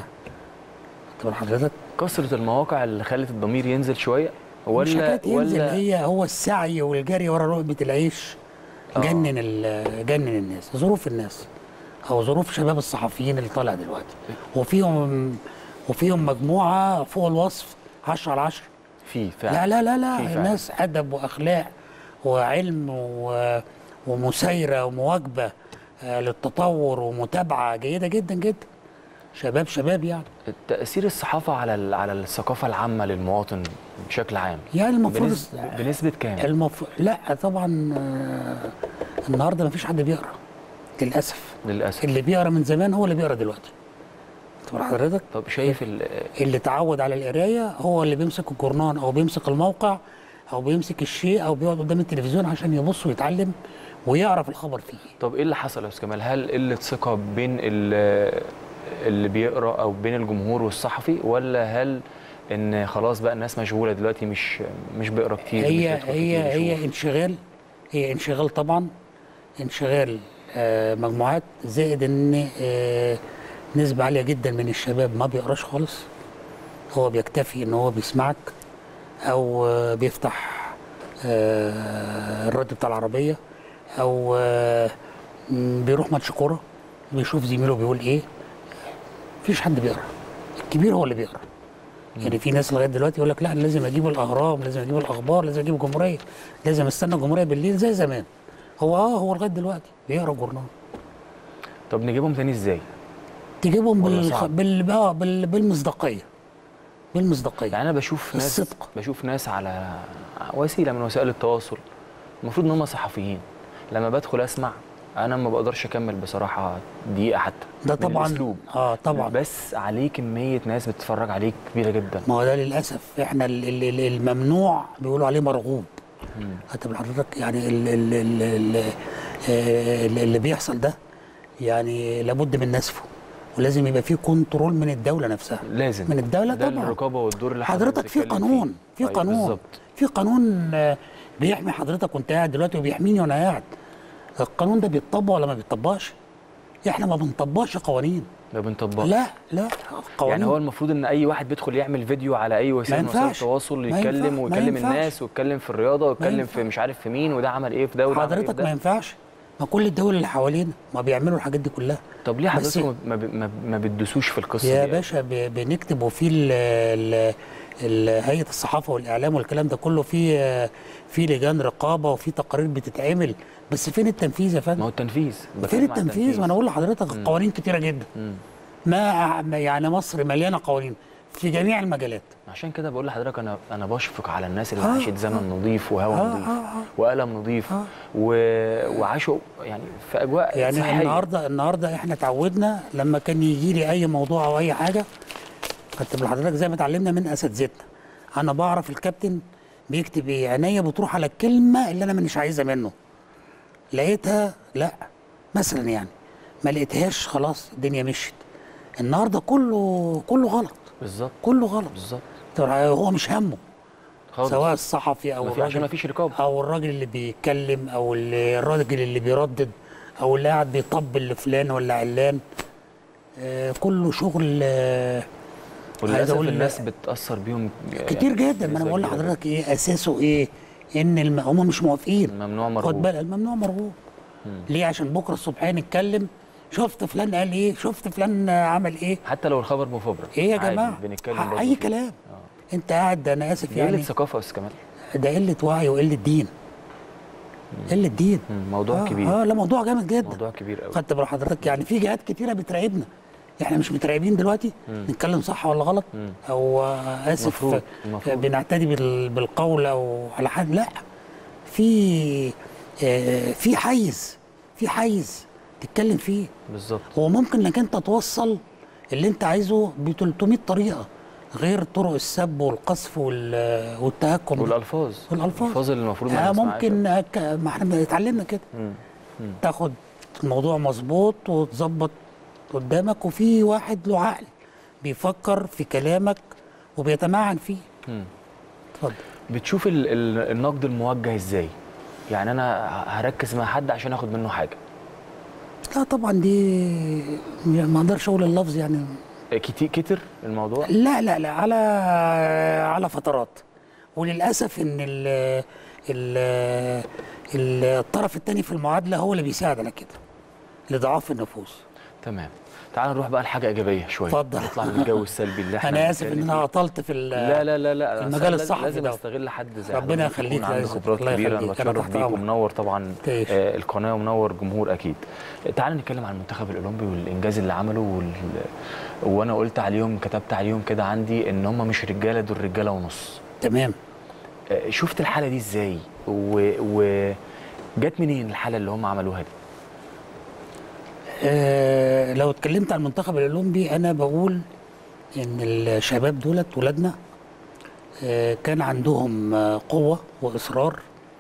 طب حضرتك كثره المواقع اللي خلت الضمير ينزل شويه ولا مش حكايه ينزل ولا هي هو السعي والجري ورا لقمه العيش آه. جنن ال- جنن الناس ظروف الناس او ظروف شباب الصحفيين اللي طالع دلوقتي وفيهم وفيهم مجموعه فوق الوصف 10 على 10 في فعلا لا لا لا في لا فعلا. ناس ادب واخلاق وعلم و... ومسايره ومواكبه آه، للتطور ومتابعه جيده جدا جدا شباب شباب يعني تاثير الصحافه على ال- على الثقافه العامه للمواطن بشكل عام يعني المفروض بنسبه, بنسبة كام المف... لا طبعا آه، النهارده ما فيش حد بيقرا للاسف للاسف اللي بيقرا من زمان هو اللي بيقرا دلوقتي طب حضرتك طب شايف ال- اللي اتعود على القرايه هو اللي بيمسك الجورنان او بيمسك الموقع او بيمسك الشيء او بيقعد قدام التلفزيون عشان يبص ويتعلم ويعرف الخبر فيه طب ايه اللي حصل يا استاذ كمال هل قله ثقه بين ال- اللي بيقرا او بين الجمهور والصحفي ولا هل ان خلاص بقى الناس مشغوله دلوقتي مش مش بيقرا كتير مش هي بيدخل هي كتير هي يشوف؟ انشغال هي انشغال طبعا انشغال آه، مجموعات زائد ان آه، نسبة عالية جدا من الشباب ما بيقراش خالص هو بيكتفي ان هو بيسمعك او آه، بيفتح آه، الراديو بتاع العربية او آه، م، بيروح ماتش كوره بيشوف زميله بيقول ايه مفيش حد بيقرا الكبير هو اللي بيقرا يعني في ناس لغايه دلوقتي يقول لك لا أنا لازم اجيب الاهرام لازم اجيب الاخبار لازم اجيب الجمهوريه لازم استنى الجمهوريه بالليل زي زمان هو اه هو لغايه دلوقتي بيقرا جورنال طب نجيبهم تاني ازاي تجيبهم ولا بال... صعب؟ بال... آه، بال... بالمصداقيه بالمصداقيه يعني انا بشوف ناس الصدق. بشوف ناس على وسيله من وسائل التواصل المفروض ان هم صحفيين لما بدخل اسمع انا ما بقدرش اكمل بصراحه دقيقه حتى ده من طبعا الأسلوب. اه طبعا بس عليه كميه ناس بتتفرج عليك كبيره جدا ما هو ده للاسف احنا ال- ال- ال- الممنوع بيقولوا عليه مرغوب مم. هتبقى حضرتك يعني ال- ال- ال- ال- آه، اللي بيحصل ده يعني لابد من نسفه ولازم يبقى فيه كنترول من الدوله نفسها لازم من الدولة ده طبعا. الرقابه والدور اللي حضرتك في بتتكلم قانون فيه. في طيب، قانون بالظبط في قانون آه، بيحمي حضرتك وانت قاعد دلوقتي وبيحميني وانا قاعد القانون ده بيتطبق ولا ما بيتطبقش احنا ما بنطبقش قوانين ده بنطبق لا لا قوانين يعني هو المفروض ان اي واحد بيدخل يعمل فيديو على اي وسيله من وسائل ينفعش. التواصل ما يتكلم ينفع- ما ويكلم ينفعش. الناس ويتكلم في الرياضه ويتكلم في ينفع. مش عارف في مين وده عمل ايه في ده وده عمل ايه في حضرتك ما ده ينفعش ما كل الدول اللي حوالينا ما بيعملوا الحاجات دي كلها طب ليه بس- حضرتك ما, ب- ما, ما بتدوسوش في القصه يا دي باشا ب- بنكتب وفي ال- ال- ال- هيئه الصحافه والاعلام والكلام ده كله في في لجان رقابه وفي تقارير بتتعمل بس فين التنفيذ يا ما فندم؟ هو التنفيذ فين بتكلم على التنفيذ؟ ما انا اقول لحضرتك القوانين كتيره جدا مم. ما ما- يعني مصر مليانه قوانين في جميع المجالات عشان كده بقول لحضرتك انا انا بشفق على الناس اللي آه، عاشت زمن نظيف وهواء آه، نظيف آه، آه. وقلم نظيف آه. و... وعاشوا يعني في اجواء يعني صحية. النهارده النهارده احنا اتعودنا لما كان يجي لي اي موضوع او اي حاجه كنت لحضرتك زي ما اتعلمنا من اساتذتنا انا بعرف الكابتن بيكتب ايه عينيا بتروح على الكلمه اللي انا مش عايزها منه لقيتها لا مثلا يعني ما لقيتهاش خلاص الدنيا مشيت النهارده كله كله غلط بالظبط كله غلط بالظبط هو مش همه خالص سواء الصحفي او ما في عشان ما الراجل فيش رقابه او الراجل اللي بيتكلم او اللي- الراجل اللي بيردد او اللي قاعد بيطبل لفلان ولا علان آه كله شغل آه عايز وللاسف أقول الناس بتاثر بيهم كتير جدا ما انا بقول لحضرتك ايه اساسه ايه ان الم... هم مش موافقين ممنوع خد مرغوب بالك الممنوع مرغوب ليه عشان بكره الصبح نتكلم شفت فلان قال ايه شفت فلان عمل ايه حتى لو الخبر مفبرك ايه يا عادي، جماعه بنتكلم ح- برضه اي فيه. كلام آه. انت قاعد ده انا اسف دي قله يعني ثقافه بس كمان ده قله وعي وقله دين قله دين مم، موضوع آه كبير اه لا موضوع جامد جدا موضوع كبير قوي خدت بال حضرتك يعني في جهات كتيره بتراقبنا احنا مش متراقبين دلوقتي نتكلم صح ولا غلط مم. او آه، اسف المفروض- المفروض. بنعتدي بال- بالقول او على حد لا في آه، في حيز في حيز تتكلم فيه بالظبط هو ممكن انك انت توصل اللي انت عايزه ب 300 طريقه غير طرق السب والقذف وال- والتهكم ده. والالفاظ والألفاظ. الالفاظ اللي المفروض ما آه نسمعهاش. ممكن أك- ما احنا اتعلمنا كده مم. مم. تاخد الموضوع مظبوط وتظبط قدامك وفي واحد له عقل بيفكر في كلامك وبيتمعن فيه مم. اتفضل بتشوف ال ال النقد الموجه ازاي يعني انا هركز مع حد عشان اخد منه حاجه لا طبعا دي ما اقدرش اقول اللفظ يعني كتير كتر الموضوع لا لا لا على على فترات وللاسف ان ال ال ال- الطرف الثاني في المعادله هو اللي بيساعد على كده لضعاف النفوس تمام تعال نروح بقى لحاجه ايجابيه شويه اتفضل. نطلع من الجو السلبي اللي احنا انا اسف ان بنتكلم انا فيه. عطلت في ال- لا لا لا لا المجال أصل لازم- الصحفي لازم ده. استغل حد زي ربنا حضرتك يكون يخليك، عنده لازم. خبرات الله كبيره انا يخليك. أنا بتشرف تحت بيك أمرك. ومنور طبعا تعيش. آه القناه ومنور جمهور اكيد تعال نتكلم عن المنتخب الاولمبي والانجاز اللي عمله وال... وانا قلت عليهم كتبت عليهم كده عندي ان هم مش رجاله دول رجاله ونص تمام آه، شفت الحاله دي ازاي و... و... جت منين الحاله اللي هم عملوها دي آه لو اتكلمت عن المنتخب الاولمبي انا بقول ان الشباب دولت ولادنا آه كان عندهم آه قوه واصرار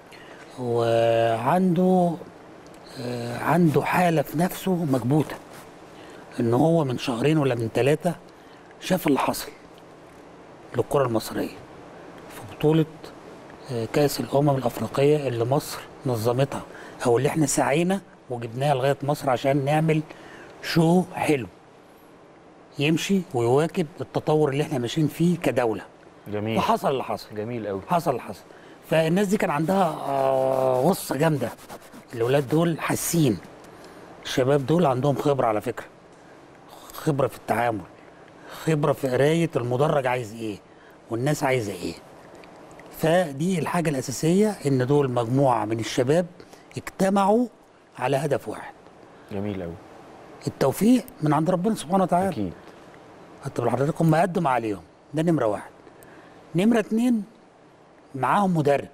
وعنده آه عنده حاله في نفسه مكبوته ان هو من شهرين ولا من ثلاثه شاف اللي حصل للكره المصريه في بطوله آه، كاس الامم الافريقيه اللي مصر نظمتها او اللي احنا سعينا وجبناها لغايه مصر عشان نعمل شو حلو يمشي ويواكب التطور اللي احنا ماشيين فيه كدوله جميل وحصل اللي حصل جميل قوي حصل اللي حصل فالناس دي كان عندها آه، غصه جامده الاولاد دول حاسين الشباب دول عندهم خبره على فكره خبره في التعامل خبره في قرايه المدرج عايز ايه والناس عايزه ايه فدي الحاجه الاساسيه ان دول مجموعه من الشباب اجتمعوا على هدف واحد جميل قوي التوفيق من عند ربنا سبحانه وتعالى اكيد حتى حضرتك هم قدم عليهم ده نمره واحد نمره اتنين معاهم مدرب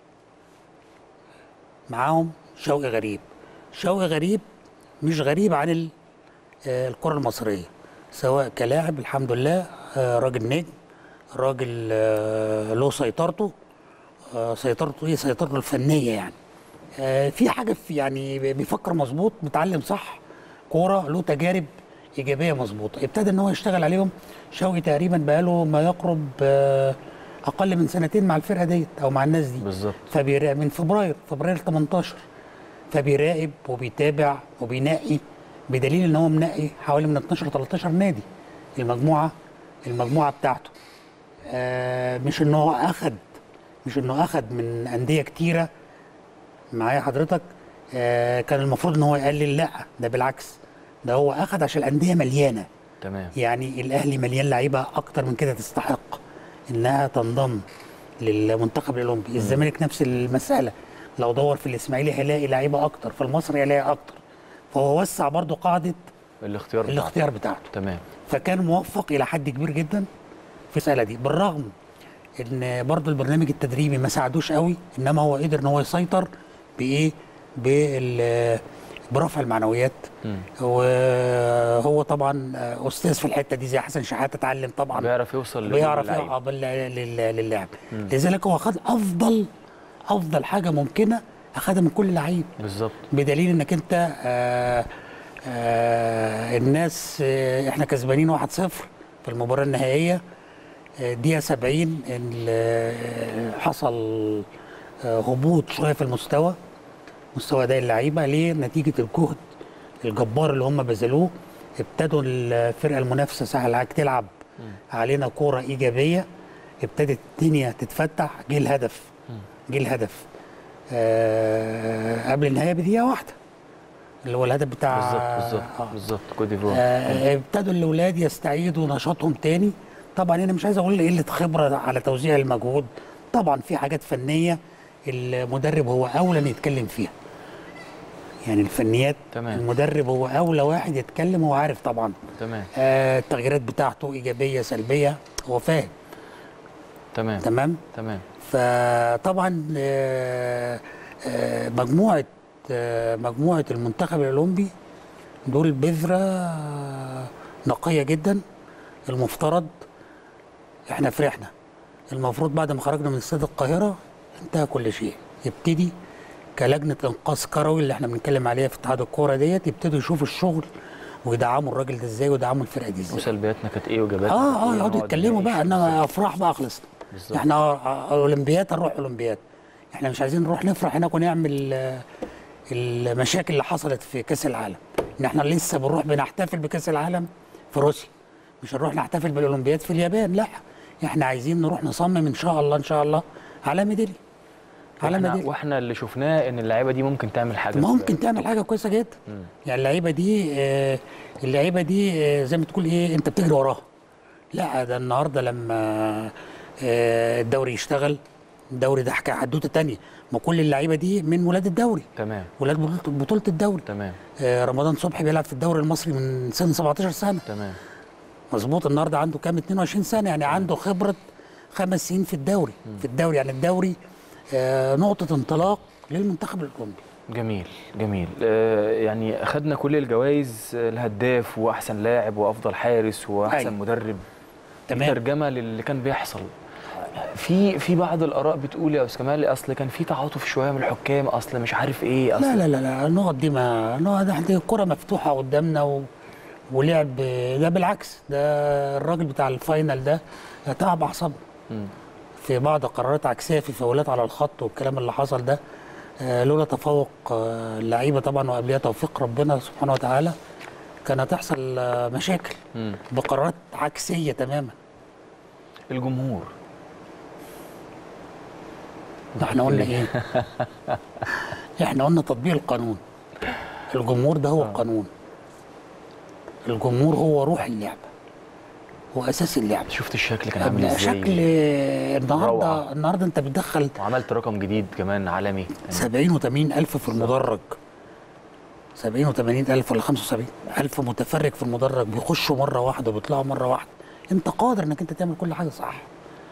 معاهم شوقي غريب شوقي غريب مش غريب عن ال- آه، الكره المصريه سواء كلاعب الحمد لله آه، راجل نجم راجل آه، له سيطرته آه، سيطرته ايه سيطرته الفنيه يعني آه، في حاجه في يعني بيفكر مظبوط بيتعلم صح كوره له تجارب ايجابيه مظبوطه ابتدى ان هو يشتغل عليهم شوقي تقريبا بقاله ما يقرب آه، اقل من سنتين مع الفرقه ديت او مع الناس دي بالظبط فبيراقب من فبراير فبراير 18 فبيراقب وبيتابع وبينقي بدليل ان هو منقي حوالي من 12 13 نادي المجموعه المجموعه بتاعته آه مش ان هو اخد مش انه اخد من انديه كتيره معايا حضرتك آه كان المفروض ان هو يقلل لا ده بالعكس ده هو اخد عشان الانديه مليانه تمام يعني الاهلي مليان لعيبه اكتر من كده تستحق انها تنضم للمنتخب الاولمبي الزمالك نفس المساله لو دور في الاسماعيلي هيلاقي لعيبه اكتر في المصري هيلاقي اكتر فهو وسع برضو قاعده الاختيار بتاعك. الاختيار بتاعته تمام فكان موفق الى حد كبير جدا في المساله دي بالرغم ان برضو البرنامج التدريبي ما ساعدوش قوي انما هو قدر ان هو يسيطر بايه بال برفع المعنويات مم. وهو طبعا استاذ في الحته دي زي حسن شحاته اتعلم طبعا بيعرف يوصل بيعرف للعيب. يقع للاعب لذلك هو خد افضل افضل حاجه ممكنه اخدها من كل لعيب بالظبط بدليل انك انت آه آه الناس آه احنا كسبانين 1-0 في المباراه النهائيه آه، دقيقه 70 ال- آه، حصل آه هبوط شويه في المستوى مستوى اداء اللعيبه ليه نتيجه الجهد الجبار اللي هم بذلوه ابتدوا الفرقه المنافسه سهل عليك تلعب علينا كوره ايجابيه ابتدت الدنيا تتفتح جه الهدف جه الهدف آه قبل النهايه بدقيقه واحده اللي هو الهدف بتاع بالظبط بالظبط آه. بالظبط كوت ديفوار آه، ابتدوا الاولاد يستعيدوا نشاطهم تاني طبعا انا مش عايز اقول قله خبره على توزيع المجهود طبعا في حاجات فنيه المدرب هو اولى ان يتكلم فيها يعني الفنيات تمام. المدرب هو اولى واحد يتكلم هو عارف طبعا تمام آه التغييرات بتاعته ايجابيه سلبيه هو فاهم تمام تمام تمام فطبعا آه، آه، مجموعه آه، مجموعه المنتخب الاولمبي دول بذره آه، نقيه جدا المفترض احنا فرحنا المفروض بعد ما خرجنا من استاد القاهره انتهى كل شيء يبتدي كلجنه انقاذ كروي اللي احنا بنتكلم عليها في اتحاد الكوره ديت يبتدوا يشوفوا الشغل ويدعموا الراجل ده ازاي ويدعموا الفرقه دي ازاي وسلبياتنا كانت ايه واجاباتنا اه كانت اه إيه؟ يقعدوا ونقعد يتكلموا بقى نناقش. انما افراح بقى خلصنا بالظبط. احنا آه، اولمبياد هنروح اولمبياد احنا مش عايزين نروح نفرح هناك ونعمل آه، المشاكل اللي حصلت في كاس العالم ان احنا لسه بنروح بنحتفل بكاس العالم في روسيا مش هنروح نحتفل بالاولمبياد في اليابان لا احنا عايزين نروح نصمم ان شاء الله ان شاء الله على ميداليه على واحنا, ميداليه واحنا اللي شفناه ان اللعيبه دي ممكن تعمل حاجه ممكن تعمل حاجه كويسه جدا يعني اللعيبه دي آه، اللعيبه دي آه، زي ما تقول ايه انت بتجري وراها لا ده النهارده لما آه، الدوري يشتغل الدوري ده حكايه حدوته تانية ما كل اللعيبه دي من ولاد الدوري تمام ولاد بطولة- بطوله الدوري تمام آه، رمضان صبحي بيلعب في الدوري المصري من سن 17 سنه تمام مظبوط النهارده عنده كام 22 سنه يعني عنده خبره خمس سنين في الدوري في الدوري يعني الدوري آه، نقطه انطلاق للمنتخب الاولمبي جميل جميل آه يعني اخدنا كل الجوائز آه، الهداف واحسن لاعب وافضل حارس واحسن أيوة. مدرب تمام. ترجمه للي كان بيحصل في في بعض الاراء بتقول يا استاذ كمال اصل كان في تعاطف شويه من الحكام اصل مش عارف ايه اصل لا لا لا لا النقط دي ما النقط دي احنا الكرة مفتوحة قدامنا و... ولعب ده بالعكس ده الراجل بتاع الفاينل ده تعب أعصابه مم. في بعض قرارات عكسية في فاولات على الخط والكلام اللي حصل ده آه، لولا تفوق آه، اللعيبة طبعا وقبلها توفيق ربنا سبحانه وتعالى كان هتحصل آه، مشاكل مم. بقرارات عكسية تماما الجمهور ده احنا قلنا ايه؟ احنا قلنا تطبيق القانون الجمهور ده هو القانون الجمهور هو روح اللعبه هو اساس اللعبه شفت الشكل كان عامل ازاي شكل النهارده روعة. النهارده انت بتدخل وعملت رقم جديد كمان عالمي 70 و80 الف في المدرج 70 و80 الف ولا 75 الف متفرج في المدرج بيخشوا مره واحده وبيطلعوا مره واحده انت قادر انك انت تعمل كل حاجه صح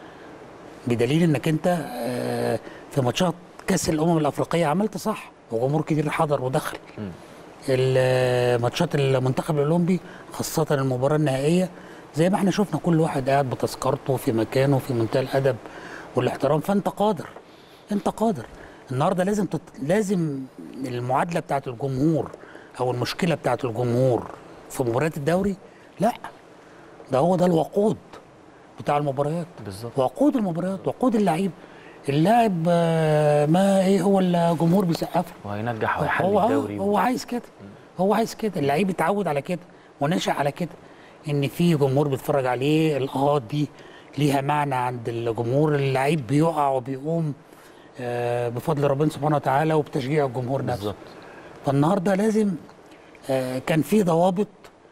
بدليل انك انت آه، في ماتشات كاس الامم الافريقيه عملت صح وجمهور كتير حضر ودخل مم. ال- ماتشات المنتخب الاولمبي خاصه المباراه النهائيه زي ما احنا شفنا كل واحد قاعد بتذكرته في مكانه في منتهى الادب والاحترام فانت قادر انت قادر النهارده لازم تت... لازم المعادله بتاعت الجمهور او المشكله بتاعت الجمهور في مباريات الدوري لا ده هو ده الوقود بتاع المباريات بالظبط وقود المباريات وقود اللعيب اللاعب آه، ما ايه هو الجمهور بيسقف له وهينجح وهيحل هو الدوري هو عايز كده هو عايز كده اللعيب اتعود على كده ونشأ على كده ان في جمهور بيتفرج عليه الاهات دي ليها معنى عند الجمهور اللعيب بيقع وبيقوم آه، بفضل ربنا سبحانه وتعالى وبتشجيع الجمهور نفسه بالظبط فالنهارده لازم آه، كان في ضوابط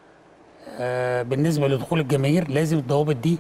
آه، بالنسبه لدخول الجماهير لازم الضوابط دي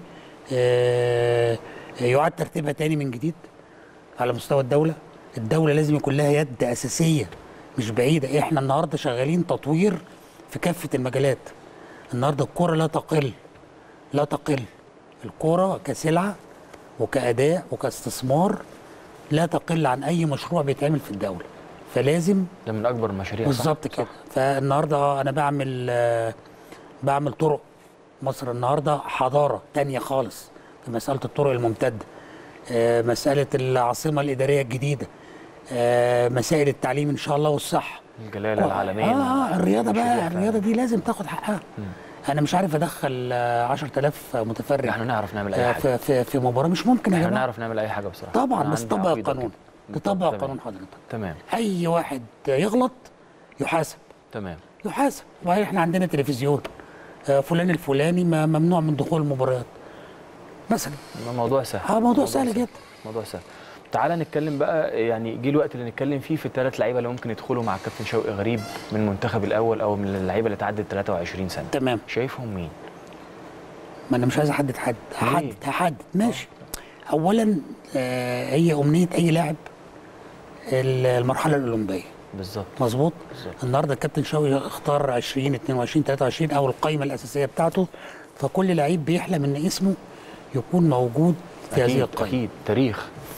آه، يعاد ترتيبها تاني من جديد على مستوى الدوله الدوله لازم يكون لها يد اساسيه مش بعيده احنا النهارده شغالين تطوير في كافه المجالات النهارده الكوره لا تقل لا تقل الكوره كسلعه وكاداء وكاستثمار لا تقل عن اي مشروع بيتعمل في الدوله فلازم ده من اكبر المشاريع صح؟ بالظبط كده فالنهارده انا بعمل آه، بعمل طرق مصر النهارده حضاره تانية خالص في مساله الطرق الممتده آه، مساله العاصمه الاداريه الجديده آه، مسائل التعليم ان شاء الله والصحه الجلاله العالميه اه آه، الرياضه بقى مشاريع فعلا. الرياضه دي لازم تاخد حقها انا مش عارف ادخل آه، 10000 متفرج احنا نعرف نعمل اي آه، حاجه في في في مباراه مش ممكن يا احنا جماعه نعرف نعمل اي حاجه بصراحه طبعا أنا بس عندي طبق عقيدة القانون كده. تطبق تمام. قانون حضرتك تمام اي واحد يغلط يحاسب تمام يحاسب وبعدين احنا عندنا تلفزيون آه، فلان الفلاني ما- ممنوع من دخول المباريات مثلا موضوع سهل اه موضوع سهل جدا موضوع سهل تعالى نتكلم بقى يعني جه الوقت اللي نتكلم فيه في الثلاث لعيبه اللي ممكن يدخلوا مع كابتن شوقي غريب من المنتخب الاول او من اللعيبه اللي تعدت 23 سنه تمام شايفهم مين؟ ما انا مش عايز احدد حد ليه؟ هحدد هحدد ماشي اولا آه هي امنيه اي لاعب ال- المرحله الاولمبيه بالظبط مظبوط بالظبط. النهارده الكابتن شوقي اختار 20 22 23 او القائمه الاساسيه بتاعته فكل لعيب بيحلم ان اسمه يكون موجود في هذه اكيد القائمه اكيد تاريخ ف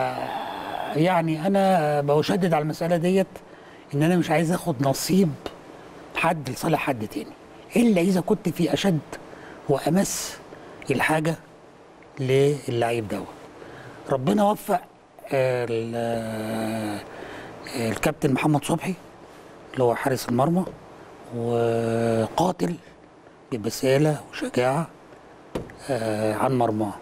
يعني انا بشدد على المساله ديت ان انا مش عايز اخد نصيب حد لصالح حد تاني الا اذا كنت في اشد وامس الحاجه للعيب دوت ربنا وفق آه، ال- آه، الكابتن محمد صبحي اللي هو حارس المرمى وقاتل ببساله وشجاعه آه، عن مرماه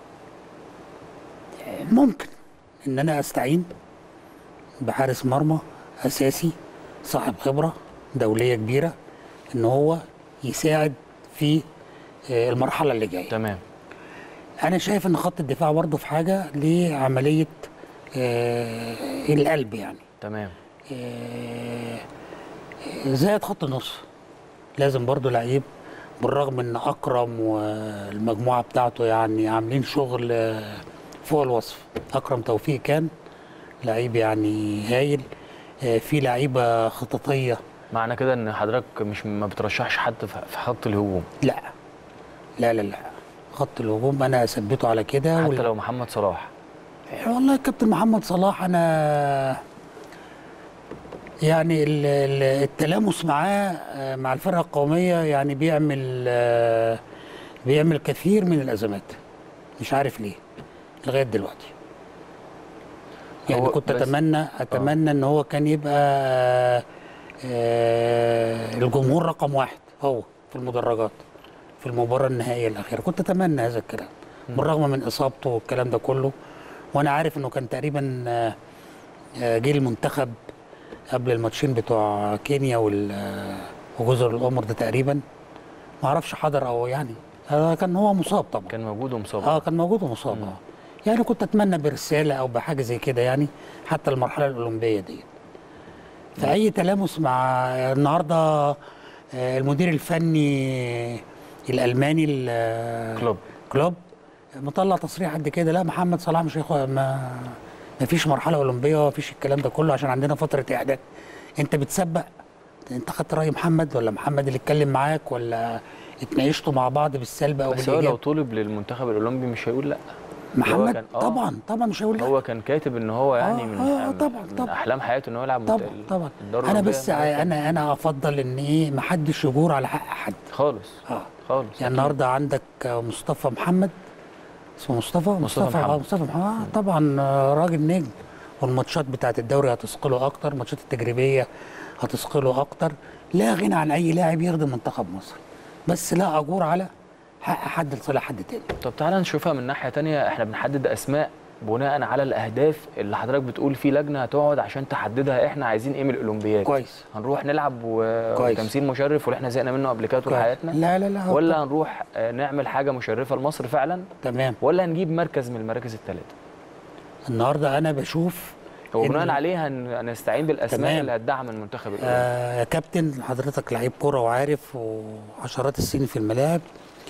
ممكن ان انا استعين بحارس مرمى اساسي صاحب خبره دوليه كبيره ان هو يساعد في آه، المرحله اللي جايه تمام انا شايف ان خط الدفاع برضه في حاجه لعمليه آه، القلب يعني تمام آه، زائد خط النص لازم برضو لعيب بالرغم ان اكرم والمجموعه بتاعته يعني عاملين شغل آه، فوق الوصف اكرم توفيق كان لعيب يعني هايل آه، في لعيبه خططيه معنى كده ان حضرتك مش ما بترشحش حد في في خط الهجوم لا لا لا لا خط الهجوم انا اثبته على كده حتى وال- لو محمد صلاح والله الكابتن محمد صلاح انا يعني ال- ال- التلامس معاه آه، مع الفرقه القوميه يعني بيعمل آه، بيعمل كثير من الازمات مش عارف ليه لغايه دلوقتي يعني هو كنت بس- اتمنى اتمنى ان هو كان يبقى آه، الجمهور رقم واحد هو في المدرجات في المباراه النهائيه الاخيره كنت اتمنى هذا الكلام بالرغم من اصابته والكلام ده كله وانا عارف انه كان تقريبا آه، آه، جه المنتخب قبل الماتشين بتوع كينيا وال- آه، وجزر القمر ده تقريبا ما اعرفش حضر او يعني آه، كان هو مصاب طبعا كان موجود ومصاب اه كان موجود ومصاب اه يعني كنت اتمنى برساله او بحاجه زي كده يعني حتى المرحله الاولمبيه دي فاي تلامس مع النهارده آه، المدير الفني الالماني ال- كلوب كلوب مطلع تصريح قد كده لا محمد صلاح مش هيخو ما ما فيش مرحله اولمبيه ما فيش الكلام ده كله عشان عندنا فتره اعداد انت بتسبق انت خدت راي محمد ولا محمد اللي اتكلم معاك ولا اتناقشتوا مع بعض بالسلب او بس هو لو بالايجاب طلب للمنتخب الاولمبي مش هيقول لا محمد كان- آه. طبعا طبعا مش هقول لا هو كان كاتب ان هو يعني آه، من, آه، من, طبعا، من طبعا. احلام حياته ان هو يلعب طبعا منت- طبعا الدوري انا الأولمبي بس يعني. انا انا افضل ان ايه ما حدش يجور على حق حد خالص اه خالص يعني النهارده عندك مصطفى محمد اسمه مصطفى مصطفى آه، محمد. مصطفى محمد آه طبعا آه، راجل نجم والماتشات بتاعت الدوري هتثقله اكتر الماتشات التجريبيه هتثقله اكتر لا غنى عن اي لاعب يخدم منتخب مصر بس لا اجور على حق حد لصالح حد تاني طب تعالى نشوفها من ناحيه تانية احنا بنحدد اسماء بناء على الاهداف اللي حضرتك بتقول في لجنه هتقعد عشان تحددها احنا عايزين ايه من الاولمبياد كويس هنروح نلعب و- كويس. وتمثيل مشرف واللي احنا زهقنا منه قبل كده طول كويس. حياتنا لا لا لا هو ولا هنروح آه، نعمل حاجه مشرفه لمصر فعلا تمام ولا هنجيب مركز من المراكز الثلاثه النهارده انا بشوف هو إن- بناء عليه هن- هنستعين بالاسماء تمام. اللي هتدعم المنتخب الاولمبي آه يا كابتن حضرتك لعيب كرة وعارف وعشرات السنين في الملاعب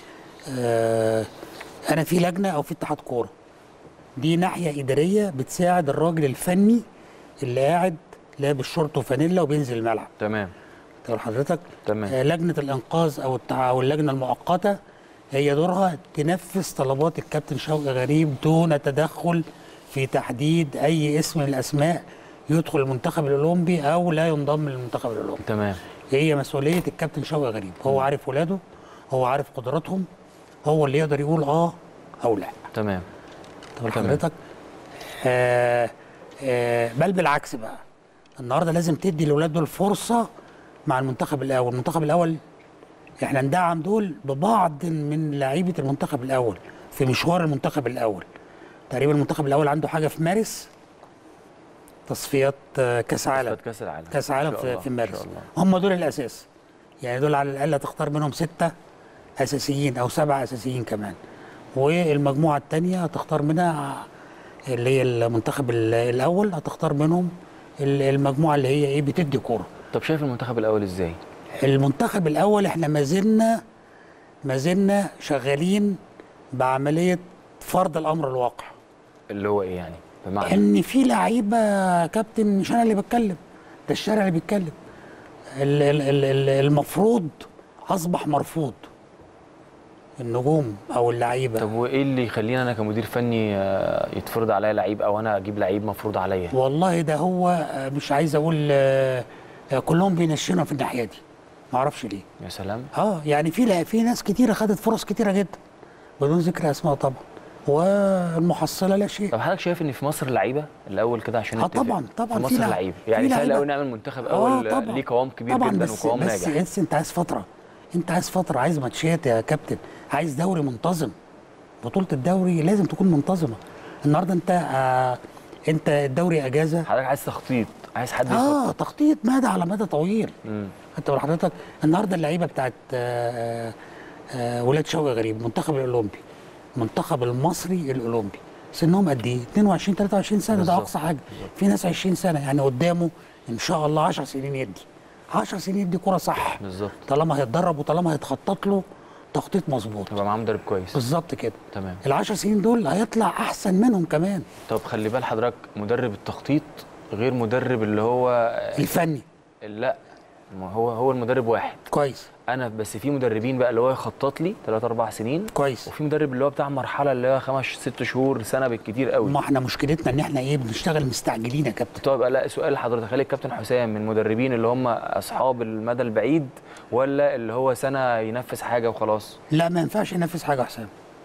آه انا في لجنه او في اتحاد كوره دي ناحيه اداريه بتساعد الراجل الفني اللي قاعد لابس شورت وفانيلا وبينزل الملعب تمام تقول حضرتك تمام آه لجنه الانقاذ او التع... او اللجنه المؤقته هي دورها تنفذ طلبات الكابتن شوقي غريب دون تدخل في تحديد اي اسم من الاسماء يدخل المنتخب الاولمبي او لا ينضم للمنتخب الاولمبي تمام هي مسؤوليه الكابتن شوقي غريب هو عارف ولاده هو عارف قدراتهم هو اللي يقدر يقول اه او لا تمام طب تمام. حضرتك آه آه بل بالعكس بقى النهارده لازم تدي الاولاد دول فرصه مع المنتخب الاول المنتخب الاول احنا ندعم دول ببعض من لعيبه المنتخب الاول في مشوار المنتخب الاول تقريبا المنتخب الاول عنده حاجه في مارس تصفيات آه، كاس عالم تصفيات كاس العالم كاس إن عالم شاء في, الله، في إن مارس شاء الله. هم دول الاساس يعني دول على الاقل هتختار منهم سته اساسيين او سبعه اساسيين كمان والمجموعه الثانيه هتختار منها اللي هي المنتخب ال- الاول هتختار منهم ال- المجموعه اللي هي ايه بتدي كوره طب شايف المنتخب الاول ازاي المنتخب الاول احنا ما زلنا ما زلنا شغالين بعمليه فرض الامر الواقع اللي هو ايه يعني بمعنى ان في لعيبه يا كابتن مش انا اللي بتكلم ده الشارع اللي بيتكلم ال- ال- ال- ال- المفروض اصبح مرفوض النجوم او اللعيبه طب وايه اللي يخليني انا كمدير فني آه، يتفرض عليا لعيب او انا اجيب لعيب مفروض عليا والله ده هو آه، مش عايز اقول آه، آه، كلهم بينشنوا في الناحيه دي ما اعرفش ليه يا سلام اه يعني في لا- في ناس كتيره خدت فرص كتيره جدا بدون ذكر اسماء طبعا والمحصله لا شيء طب حضرتك شايف ان في مصر لعيبه الاول كده عشان آه نتفق؟ طبعا طبعا في في مصر لع- لعيبه في يعني سهل لعيبة. قوي نعمل منتخب اول آه، آه طبعا. ليه قوام كبير طبعا جدا بس وقوام بس ناجح بس انت عايز فتره انت عايز فتره عايز ماتشات يا كابتن عايز دوري منتظم بطوله الدوري لازم تكون منتظمه النهارده انت آه انت الدوري اجازه حضرتك عايز تخطيط عايز حد يخطط اه تخطيط مدى على مدى طويل مم. انت حضرتك النهارده اللعيبه بتاعت آه آه ولاد شوقي غريب المنتخب الاولمبي المنتخب المصري الاولمبي سنهم قد ايه 22 23 سنه ده بالظبط. اقصى حاجه في ناس 20 سنه يعني قدامه ان شاء الله 10 سنين يدي 10 سنين يدي كوره صح بالظبط طالما هيتدرب وطالما هيتخطط له تخطيط مظبوط يبقى معاه مدرب كويس بالظبط كده تمام ال10 سنين دول هيطلع احسن منهم كمان طب خلي بال حضرتك مدرب التخطيط غير مدرب اللي هو الفني لا ما هو هو المدرب واحد كويس انا بس في مدربين بقى اللي هو يخطط لي 3 4 سنين كويس وفي مدرب اللي هو بتاع مرحله اللي هو خمس ست شهور سنه بالكتير قوي ما احنا مشكلتنا ان احنا ايه بنشتغل مستعجلين يا كابتن طب لا سؤال لحضرتك هل الكابتن حسام من المدربين اللي هم اصحاب المدى البعيد ولا اللي هو سنه ينفذ حاجه وخلاص لا ما ينفعش ينفذ حاجه يا حسام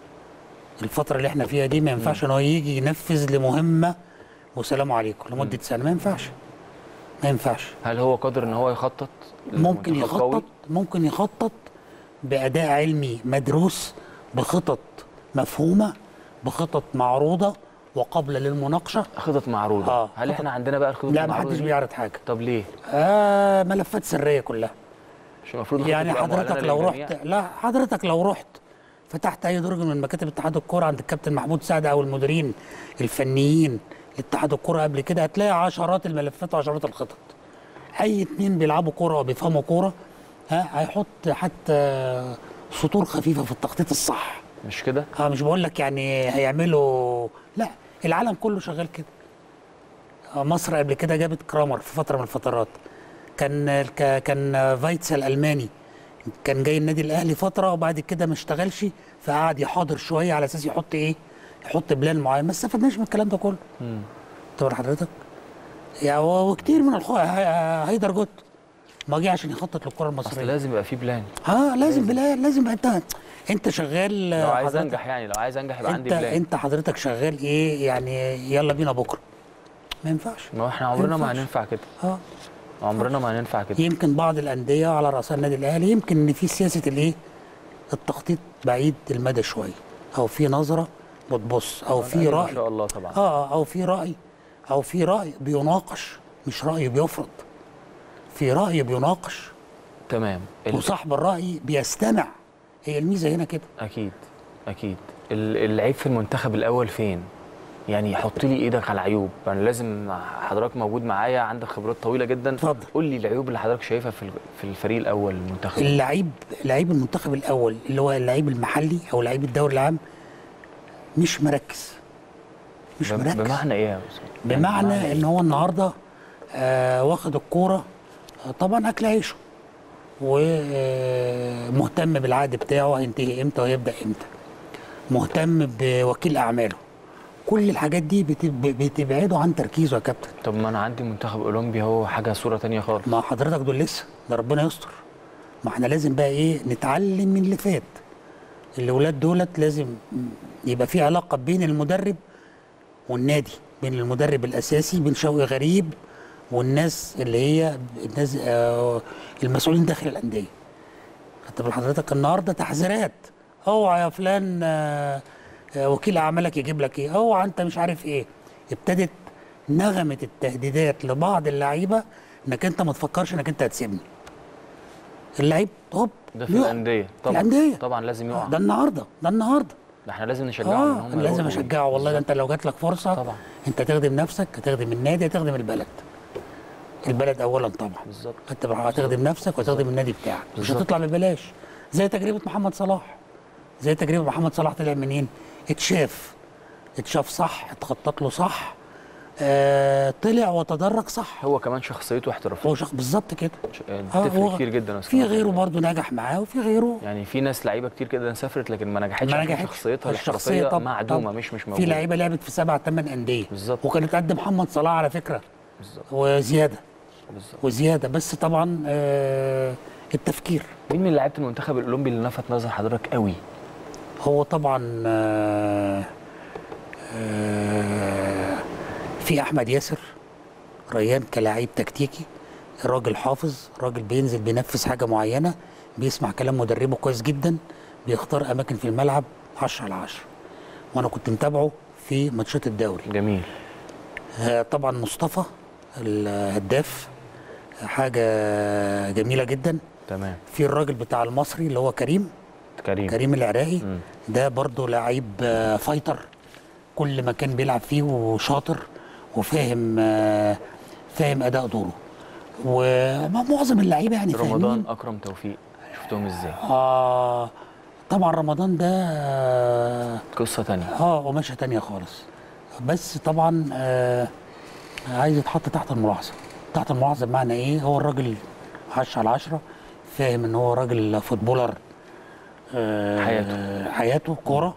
الفتره اللي احنا فيها دي ما ينفعش ان هو يجي ينفذ لمهمه وسلام عليكم لمده سنه ما ينفعش ما ينفعش هل هو قادر ان هو يخطط ممكن لمنتخب قوي؟ يخطط ممكن يخطط باداء علمي مدروس بخطط مفهومه بخطط معروضه وقابله للمناقشه خطط معروضه آه، هل خطط. احنا عندنا بقى الخطط لا ما المعروضه حدش دي؟ بيعرض حاجه طب ليه آه ملفات سريه كلها مش المفروض الخطط يعني تبقى معلنة حضرتك لو للجميع؟ رحت لا حضرتك لو رحت فتحت اي درج من مكاتب اتحاد الكوره عند الكابتن محمود سعد او المديرين الفنيين لاتحاد الكوره قبل كده هتلاقي عشرات الملفات وعشرات الخطط اي اتنين بيلعبوا كوره وبيفهموا كوره ها هيحط حتى سطور خفيفه في التخطيط الصح مش كده اه مش بقول لك يعني هيعملوا لا العالم كله شغال كده آه، مصر قبل كده جابت كرامر في فتره من الفترات كان ك- كان فايتسا الالماني كان جاي النادي الاهلي فتره وبعد كده ما اشتغلش فقعد يحاضر شويه على اساس يحط ايه يحط بلان معين ما استفدناش من الكلام ده كله مم. تقول حضرتك يعني و- وكتير من الخو ه- هيدر جوت ما جه عشان يخطط للكره اصل المصريه لازم يبقى في بلان اه لازم بلان لازم يبقى انت انت شغال لو عايز حضرتك- انجح يعني لو عايز انجح يبقى عندي انت بلان انت حضرتك شغال ايه يعني يلا بينا بكره ما ينفعش ما هو احنا عمرنا ما ينفعش. هننفع كده اه عمرنا ما هننفع كده يمكن بعض الانديه على راسها النادي الاهلي يمكن ان في سياسه الايه التخطيط بعيد المدى شويه او في نظره بتبص او في ما راي شاء الله طبعا اه او في راي او في راي بيناقش مش راي بيفرض في راي بيناقش تمام ال- وصاحب الراي بيستمع هي الميزه هنا كده اكيد اكيد ال- العيب في المنتخب الاول فين يعني حط لي ايدك على عيوب انا لازم حضرتك موجود معايا عندك خبرات طويله جدا اتفضل. قول لي العيوب اللي حضرتك شايفها في ال- في الفريق الاول المنتخب اللعيب لعيب المنتخب الاول اللي هو اللعيب المحلي او لعيب الدوري العام مش مركز مش بم- مركز بمعنى ايه يا أستاذ؟ يعني بمعنى ان هو النهارده آه واخد الكوره آه طبعا اكل عيشه ومهتم بالعقد بتاعه هينتهي امتى وهيبدا امتى مهتم بوكيل اعماله كل الحاجات دي بت- بتبعده عن تركيزه يا كابتن طب ما انا عندي منتخب اولمبي هو حاجه صوره تانية خالص ما حضرتك دول لسه ده ربنا يستر ما احنا لازم بقى ايه نتعلم من اللي فات الاولاد دولت لازم يبقى في علاقه بين المدرب والنادي بين المدرب الاساسي بين شوقي غريب والناس اللي هي الناس آه المسؤولين داخل الانديه خدت بال حضرتك النهارده تحذيرات اوعى يا فلان آه آه وكيل اعمالك يجيب لك ايه اوعى انت مش عارف ايه ابتدت نغمه التهديدات لبعض اللعيبه انك انت ما تفكرش انك انت هتسيبني اللعيب هوب ده في يقع. الانديه طبعا الأندية. طبعا لازم يقع ده النهارده ده النهارده ده احنا لازم نشجعهم ان اه هم لازم يروحوا. اشجعه والله ده انت لو جات لك فرصه طبعا. انت تخدم نفسك هتخدم النادي هتخدم البلد البلد اولا طبعا بالظبط انت هتخدم نفسك وهتخدم النادي بتاعك مش بالظبط. هتطلع ببلاش زي تجربه محمد صلاح زي تجربه محمد صلاح طلع منين اتشاف اتشاف صح اتخطط له صح آه طلع وتدرج صح هو كمان شخصيته احترافيه هو شخص بالظبط كده آه، تفرق هو كتير جدا يا أستاذ في محمد. غيره برضه نجح معاه وفي غيره يعني في ناس لعيبه كتير كده سافرت لكن ما نجحتش ما عشان نجحتش شخصيتها الشخصيه الاحترافيه طب معدومه طب. مش مش في موجوده لعيبه لعبت في سبع ثمان انديه بالظبط. وكانت قد محمد صلاح على فكره بالظبط وزياده بالظبط وزياده بس طبعا آه التفكير مين من لعيبه المنتخب الاولمبي اللي لفت نظر حضرتك قوي هو طبعا آه آه في احمد ياسر ريان كلاعب تكتيكي راجل حافظ راجل بينزل بينفذ حاجه معينه بيسمع كلام مدربه كويس جدا بيختار اماكن في الملعب 10 على 10 وانا كنت متابعه في ماتشات الدوري جميل آه، طبعا مصطفى الهداف حاجه جميله جدا تمام في الراجل بتاع المصري اللي هو كريم كريم كريم العراقي مم. ده برضه لعيب آه، فايتر كل مكان بيلعب فيه وشاطر وفاهم آه، فاهم اداء دوره ومعظم اللعيبه يعني رمضان فاهمين اكرم توفيق شفتهم ازاي آه طبعا رمضان ده آه قصه تانية اه قماشه تانية خالص بس طبعا آه عايز يتحط تحت الملاحظه تحت الملاحظه بمعنى ايه هو الراجل 10 على 10 فاهم ان هو راجل فوتبولر آه حياته. حياته كوره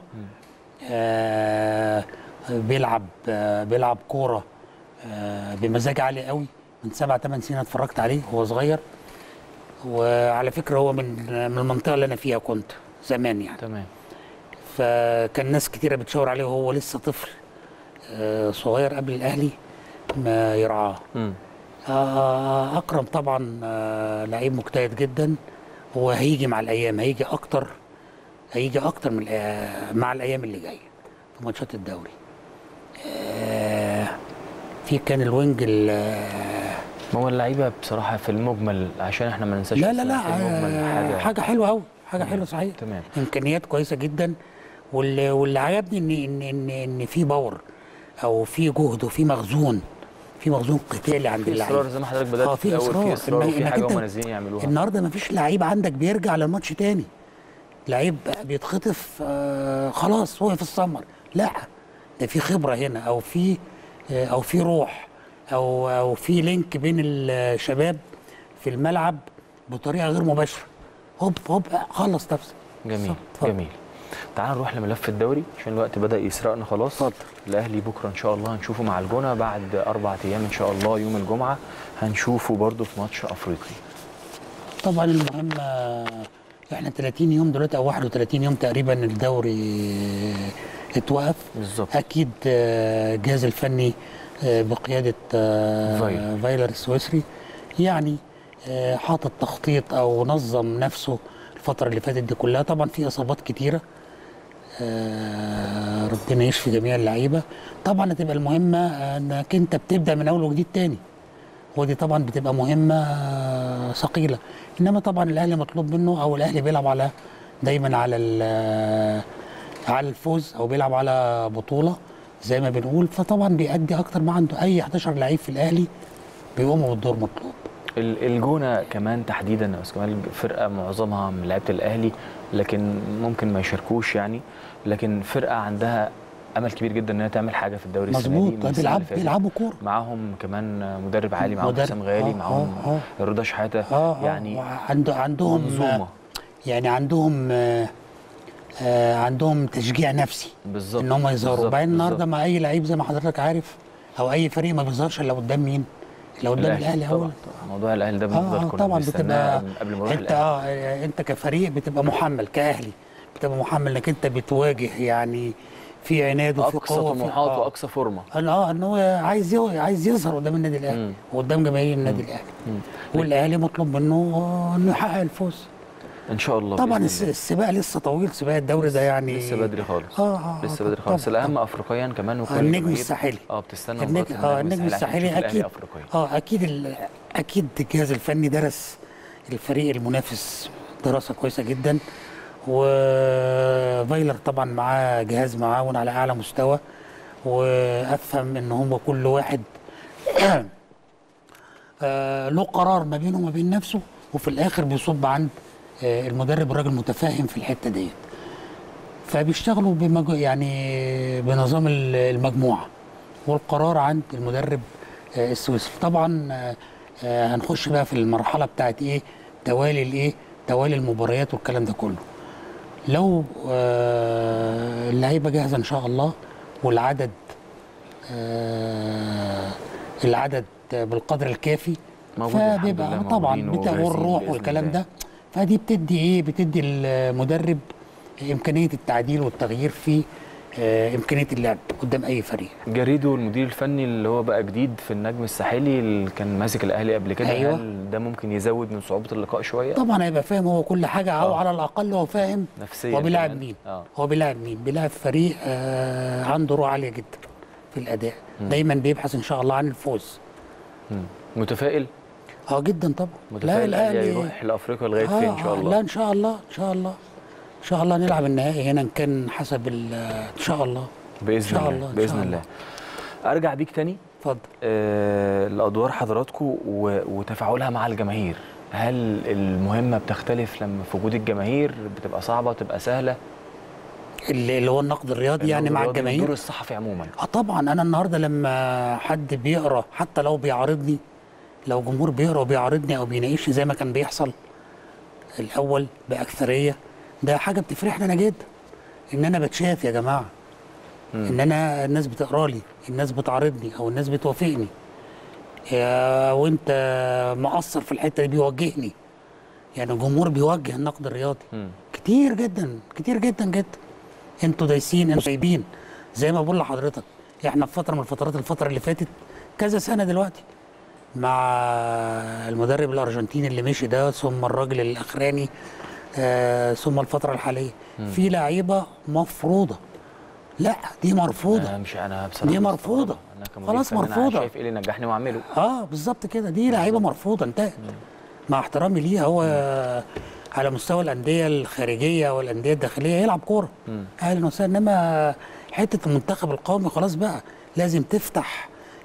آه بيلعب آه بيلعب كوره آه بمزاج عالي قوي من سبع ثمان سنين اتفرجت عليه وهو صغير وعلى فكره هو من من المنطقه اللي انا فيها كنت زمان يعني تمام فكان ناس كتيرة بتشاور عليه وهو لسه طفل آه، صغير قبل الأهلي ما يرعاه مم. آه، أكرم طبعا آه، لعيب مجتهد جدا وهيجي مع الأيام هيجي أكتر هيجي أكتر من الأ- مع الأيام اللي جاية في ماتشات الدوري آه، في كان الوينج ال- ما هو اللعيبه بصراحه في المجمل عشان احنا ما ننساش لا بس لا لا في المجمل آه، حاجه حاجة حلوة أوي حاجة حلوة صحيح تمام امكانيات كويسه جدا واللي, واللي عجبني ان ان ان ان في باور او في جهد وفي مخزون في مخزون قتالي عند في اللعيب اصرار زي ما حضرتك بدات آه، في في الاول إصرار. في اصرار إن- وفي إنك حاجه أنت هم نازلين يعملوها النهارده ما فيش لعيب عندك بيرجع للماتش تاني لعيب بيتخطف آه خلاص وقف السمر لا ده في خبره هنا او في آه او في روح او او في لينك بين الشباب في الملعب بطريقه غير مباشره هوب هوب خلص نفسك جميل اتفضل. جميل تعال نروح لملف الدوري عشان الوقت بدا يسرقنا خلاص اتفضل. الاهلي بكره ان شاء الله هنشوفه مع الجونه بعد اربع ايام ان شاء الله يوم الجمعه هنشوفه برده في ماتش افريقي طبعا المهم آه، احنا 30 يوم دلوقتي او 31 يوم تقريبا الدوري آه، اتوقف بالظبط اكيد آه، الجهاز الفني آه، بقياده آه، فايلر. فايلر السويسري يعني آه، حاطط تخطيط او نظم نفسه الفتره اللي فاتت دي كلها طبعا في اصابات كتيره آه، ربنا يشفي جميع اللعيبه طبعا هتبقى المهمه انك انت بتبدا من اول وجديد تاني ودي طبعا بتبقى مهمه آه، ثقيله انما طبعا الاهلي مطلوب منه او الاهلي بيلعب على دايما على ال- على الفوز او بيلعب على بطوله زي ما بنقول فطبعا بيأدي اكتر ما عنده اي 11 لعيب في الاهلي بيقوموا بالدور مطلوب ال- الجونه كمان تحديدا يا استاذ كمال فرقه معظمها من لعيبه الاهلي لكن ممكن ما يشاركوش يعني لكن فرقه عندها امل كبير جدا انها تعمل حاجه في الدوري السنه دي مظبوط من السنة بيلعب اللي فاتت. بيلعبوا كوره معاهم كمان مدرب عالي معاهم مدرب. حسام غالي آه، معاهم آه، رضا شحاته اه يعني يعني عنده عندهم منظومه يعني عندهم آه، آه، عندهم تشجيع نفسي بالظبط ان هم يظهروا بالظبط، وبعدين النهارده بالظبط. مع اي لعيب زي ما حضرتك عارف او اي فريق ما بيظهرش الا قدام مين؟ الا قدام الاهلي طبعا اول طبعا. موضوع الاهلي ده اه بنفضل آه، كنا طبعا بنستناه بتبقى قبل ما نروح انت الاهلي اه انت كفريق بتبقى محمل كاهلي بتبقى محمل انك انت بتواجه يعني في عناد وفي اقصى قوه في- طموحات آه. واقصى فورمه ان اه ان هو عايز يو- عايز يظهر قدام النادي الاهلي مم. وقدام جماهير النادي الاهلي مم. والاهلي مطلوب منه آه، انه يحقق الفوز ان شاء الله طبعا بإذن الس- الله. السباق لسه طويل سباق الدوري ده يعني لسه بدري خالص اه اه لسه آه، بدري خالص طبعاً، الاهم افريقيا كمان وكل آه، النجم الجماهير- الساحلي اه بتستنى النجم مباراة اه النجم الساحلي عشان نشوف اكيد الأهلي افريقيا اه اكيد ال- اكيد الجهاز الفني درس الفريق المنافس دراسه كويسه جدا وفايلر طبعا معاه جهاز معاون على اعلى مستوى وافهم ان هم كل واحد آه، له قرار ما بينه وما بين نفسه وفي الاخر بيصب عند آه، المدرب الراجل متفاهم في الحته ديت فبيشتغلوا بمج... يعني بنظام ال- المجموعه والقرار عند المدرب آه، السويسري طبعا آه، آه، هنخش بقى في المرحله بتاعت ايه توالي الايه توالي المباريات والكلام ده كله لو آه، اللعيبه جاهزه ان شاء الله والعدد آه، العدد بالقدر الكافي موجود الحمد فبيبقى لله، طبعا موجودين بتا- وجاهزين والروح بإذن والكلام الله. ده فدي بتدي ايه بتدي المدرب امكانيه التعديل والتغيير في آه، امكانيه اللعب قدام اي فريق جريدو المدير الفني اللي هو بقى جديد في النجم الساحلي اللي كان ماسك الاهلي قبل كده أيوة. هل ده ممكن يزود من صعوبه اللقاء شويه طبعا هيبقى فاهم هو كل حاجه او آه. على الاقل هو فاهم نفسيا هو بيلاعب كمان. مين اه هو بيلاعب مين بيلاعب فريق آه عنده روح عاليه جدا في الاداء مم. دايما بيبحث ان شاء الله عن الفوز مم. متفائل اه جدا طبعا متفائل الاهلي يروح لافريقيا لغايه فين ان شاء لا الله ان شاء الله ان شاء الله ان شاء الله نلعب النهائي هنا ان كان حسب ال- ان شاء الله باذن إن شاء الله الله، إن باذن شاء الله ارجع بيك تاني اتفضل آه لادوار حضراتكم و- وتفاعلها مع الجماهير هل المهمه بتختلف لما في وجود الجماهير بتبقى صعبه بتبقى سهله اللي اللي هو النقد الرياضي يعني مع الرياضي، الجماهير دور الصحفي عموما اه طبعا انا النهارده لما حد بيقرا حتى لو بيعارضني لو جمهور بيقرا وبيعارضني او بيناقشني زي ما كان بيحصل الاول باكثريه ده حاجه بتفرحني انا جدا ان انا بتشاف يا جماعه ان انا الناس بتقرا لي الناس بتعارضني او الناس بتوافقني يا وانت مقصر في الحته دي بيوجهني يعني الجمهور بيوجه النقد الرياضي مم. كتير جدا كتير جدا جدا انتوا دايسين انتوا سايبين زي ما بقول لحضرتك احنا في فتره من الفترات الفتره اللي فاتت كذا سنه دلوقتي مع المدرب الارجنتيني اللي مشي ده ثم الراجل الاخراني آه ثم الفتره الحاليه في لعيبه مفروضه لا دي مرفوضه انا مش انا بصراحه دي مستغربة. مرفوضة. أنا كمدير خلاص فني أنا مرفوضة. شايف ايه اللي نجحني واعمله اه بالظبط كده دي لعيبه مرفوضه انتهت مع احترامي ليه هو على مستوى الانديه الخارجيه والانديه الداخليه يلعب كوره مم. اهلا وسهلا انما حته المنتخب القومي خلاص بقى لازم تفتح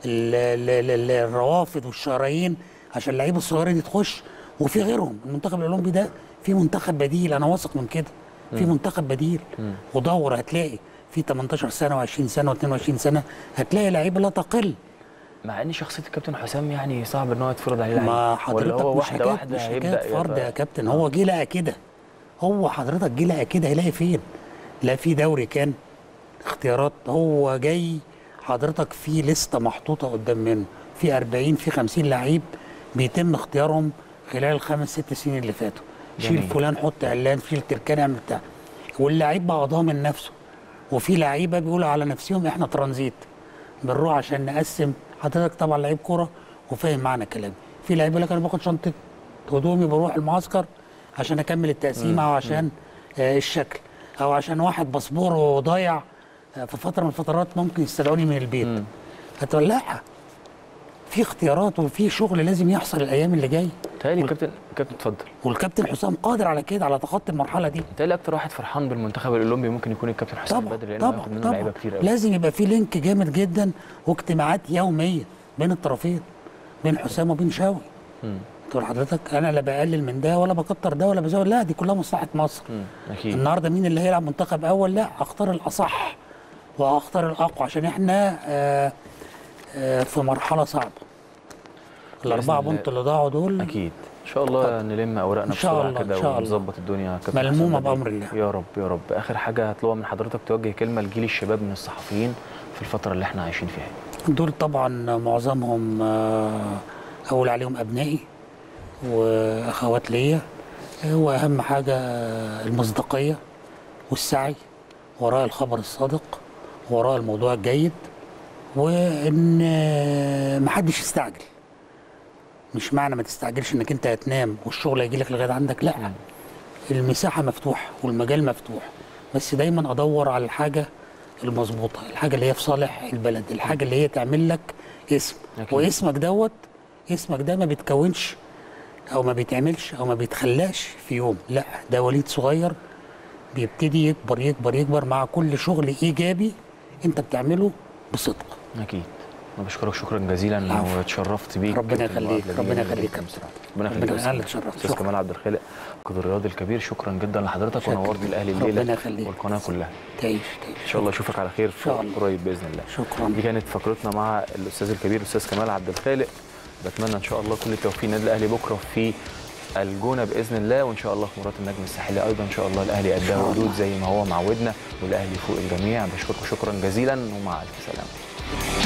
ال- ال- ال- الروافد والشرايين عشان اللعيبه الصغيره دي تخش وفي غيرهم المنتخب الاولمبي ده في منتخب بديل انا واثق من كده في منتخب بديل ودور هتلاقي في 18 سنه و20 سنه و22 سنه هتلاقي لعيبه لا تقل مع ان شخصيه الكابتن حسام يعني صعب ان هو يتفرض عليه لعيب. ما ولا حضرتك هو مش واحده حكايه واحده مش هيبدا حكايه فرد يبقى- يا كابتن هو جه لقى كده هو حضرتك جه لقى كده هيلاقي فين لا في دوري كان اختيارات هو جاي حضرتك في لسته محطوطه قدام منه في 40 في 50 لعيب بيتم اختيارهم خلال الخمس ست سنين اللي فاتوا شيل جميل. فلان حط علان شيل تركان اعمل بتاع واللعيب بقى ضامن نفسه وفي لعيبه بيقولوا على نفسهم احنا ترانزيت بنروح عشان نقسم حضرتك طبعا لعيب كوره وفاهم معنى كلامي في لعيب يقول لك انا باخد شنطه هدومي بروح المعسكر عشان اكمل التقسيمه او عشان آه الشكل او عشان واحد باسبوره ضايع آه في فتره من الفترات ممكن يستدعوني من البيت هتقول لا في اختيارات وفي شغل لازم يحصل الايام اللي جايه تهيألي الكابتن الكابتن اتفضل والكابتن حسام قادر على كده على تخطي المرحله دي تهيألي اكتر واحد فرحان بالمنتخب الاولمبي ممكن يكون الكابتن حسام طبعا بدري لانه طبعا هياخد منه طبعا لعيبه كتير قوي لازم يبقى في لينك جامد جدا واجتماعات يوميه بين الطرفين بين حسام وبين شاوي مم. تقول حضرتك انا لا بقلل من ده ولا بكتر ده ولا بزود لا دي كلها مصلحه مصر مم. اكيد النهارده مين اللي هيلعب منتخب اول لا اختار الاصح واختار الاقوى عشان احنا آه آه في مرحله صعبه الاربعه الله. بونت اللي ضاعوا دول اكيد ان شاء الله نلم اوراقنا إن شاء بسرعه الله، إن كده شاء الله. ونظبط الدنيا يا كابتن ملمومة حسام بدري. بأمر الله. يا رب يا رب اخر حاجه هطلبها من حضرتك توجه كلمه لجيل الشباب من الصحفيين في الفتره اللي احنا عايشين فيها دول طبعا معظمهم آه، اقول عليهم ابنائي واخوات ليا آه، واهم حاجه آه، المصداقيه والسعي وراء الخبر الصادق وراء الموضوع الجيد وان آه، محدش يستعجل مش معنى ما تستعجلش انك انت هتنام والشغل هيجي لك لغايه عندك لا المساحه مفتوحه والمجال مفتوح بس دايما ادور على الحاجه المظبوطه الحاجه اللي هي في صالح البلد الحاجه اللي هي تعمل لك اسم أكيد. واسمك دوت اسمك ده ما بيتكونش او ما بيتعملش او ما بيتخلاش في يوم لا ده وليد صغير بيبتدي يكبر يكبر يكبر مع كل شغل ايجابي انت بتعمله بصدق اكيد انا بشكرك شكرا جزيلا العفو. واتشرفت بيك ربنا في يخليك، المقابلة دي. ربنا يخليك. ربنا يخليك ربنا يا أستاذ. يخليك، اتشرفت. استاذ شكرا. كمال عبد الخالق القدر الرياضي الكبير شكرا جدا لحضرتك شكرا. ونورت الاهلي الليله ربنا يخليك. والقناه كلها تعيش تعيش ان شاء الله اشوفك على خير في شاء الله. قريب باذن الله شكرا دي كانت فقرتنا مع الاستاذ الكبير الاستاذ كمال عبد الخالق بتمنى ان شاء الله كل التوفيق للنادي الاهلي بكره في الجونه باذن الله وان شاء الله في مباراه النجم الساحلي ايضا ان شاء الله الاهلي اداها الله. ردود زي ما هو معودنا والاهلي فوق الجميع بشكركم شكرا جزيلا ومع الف سلامه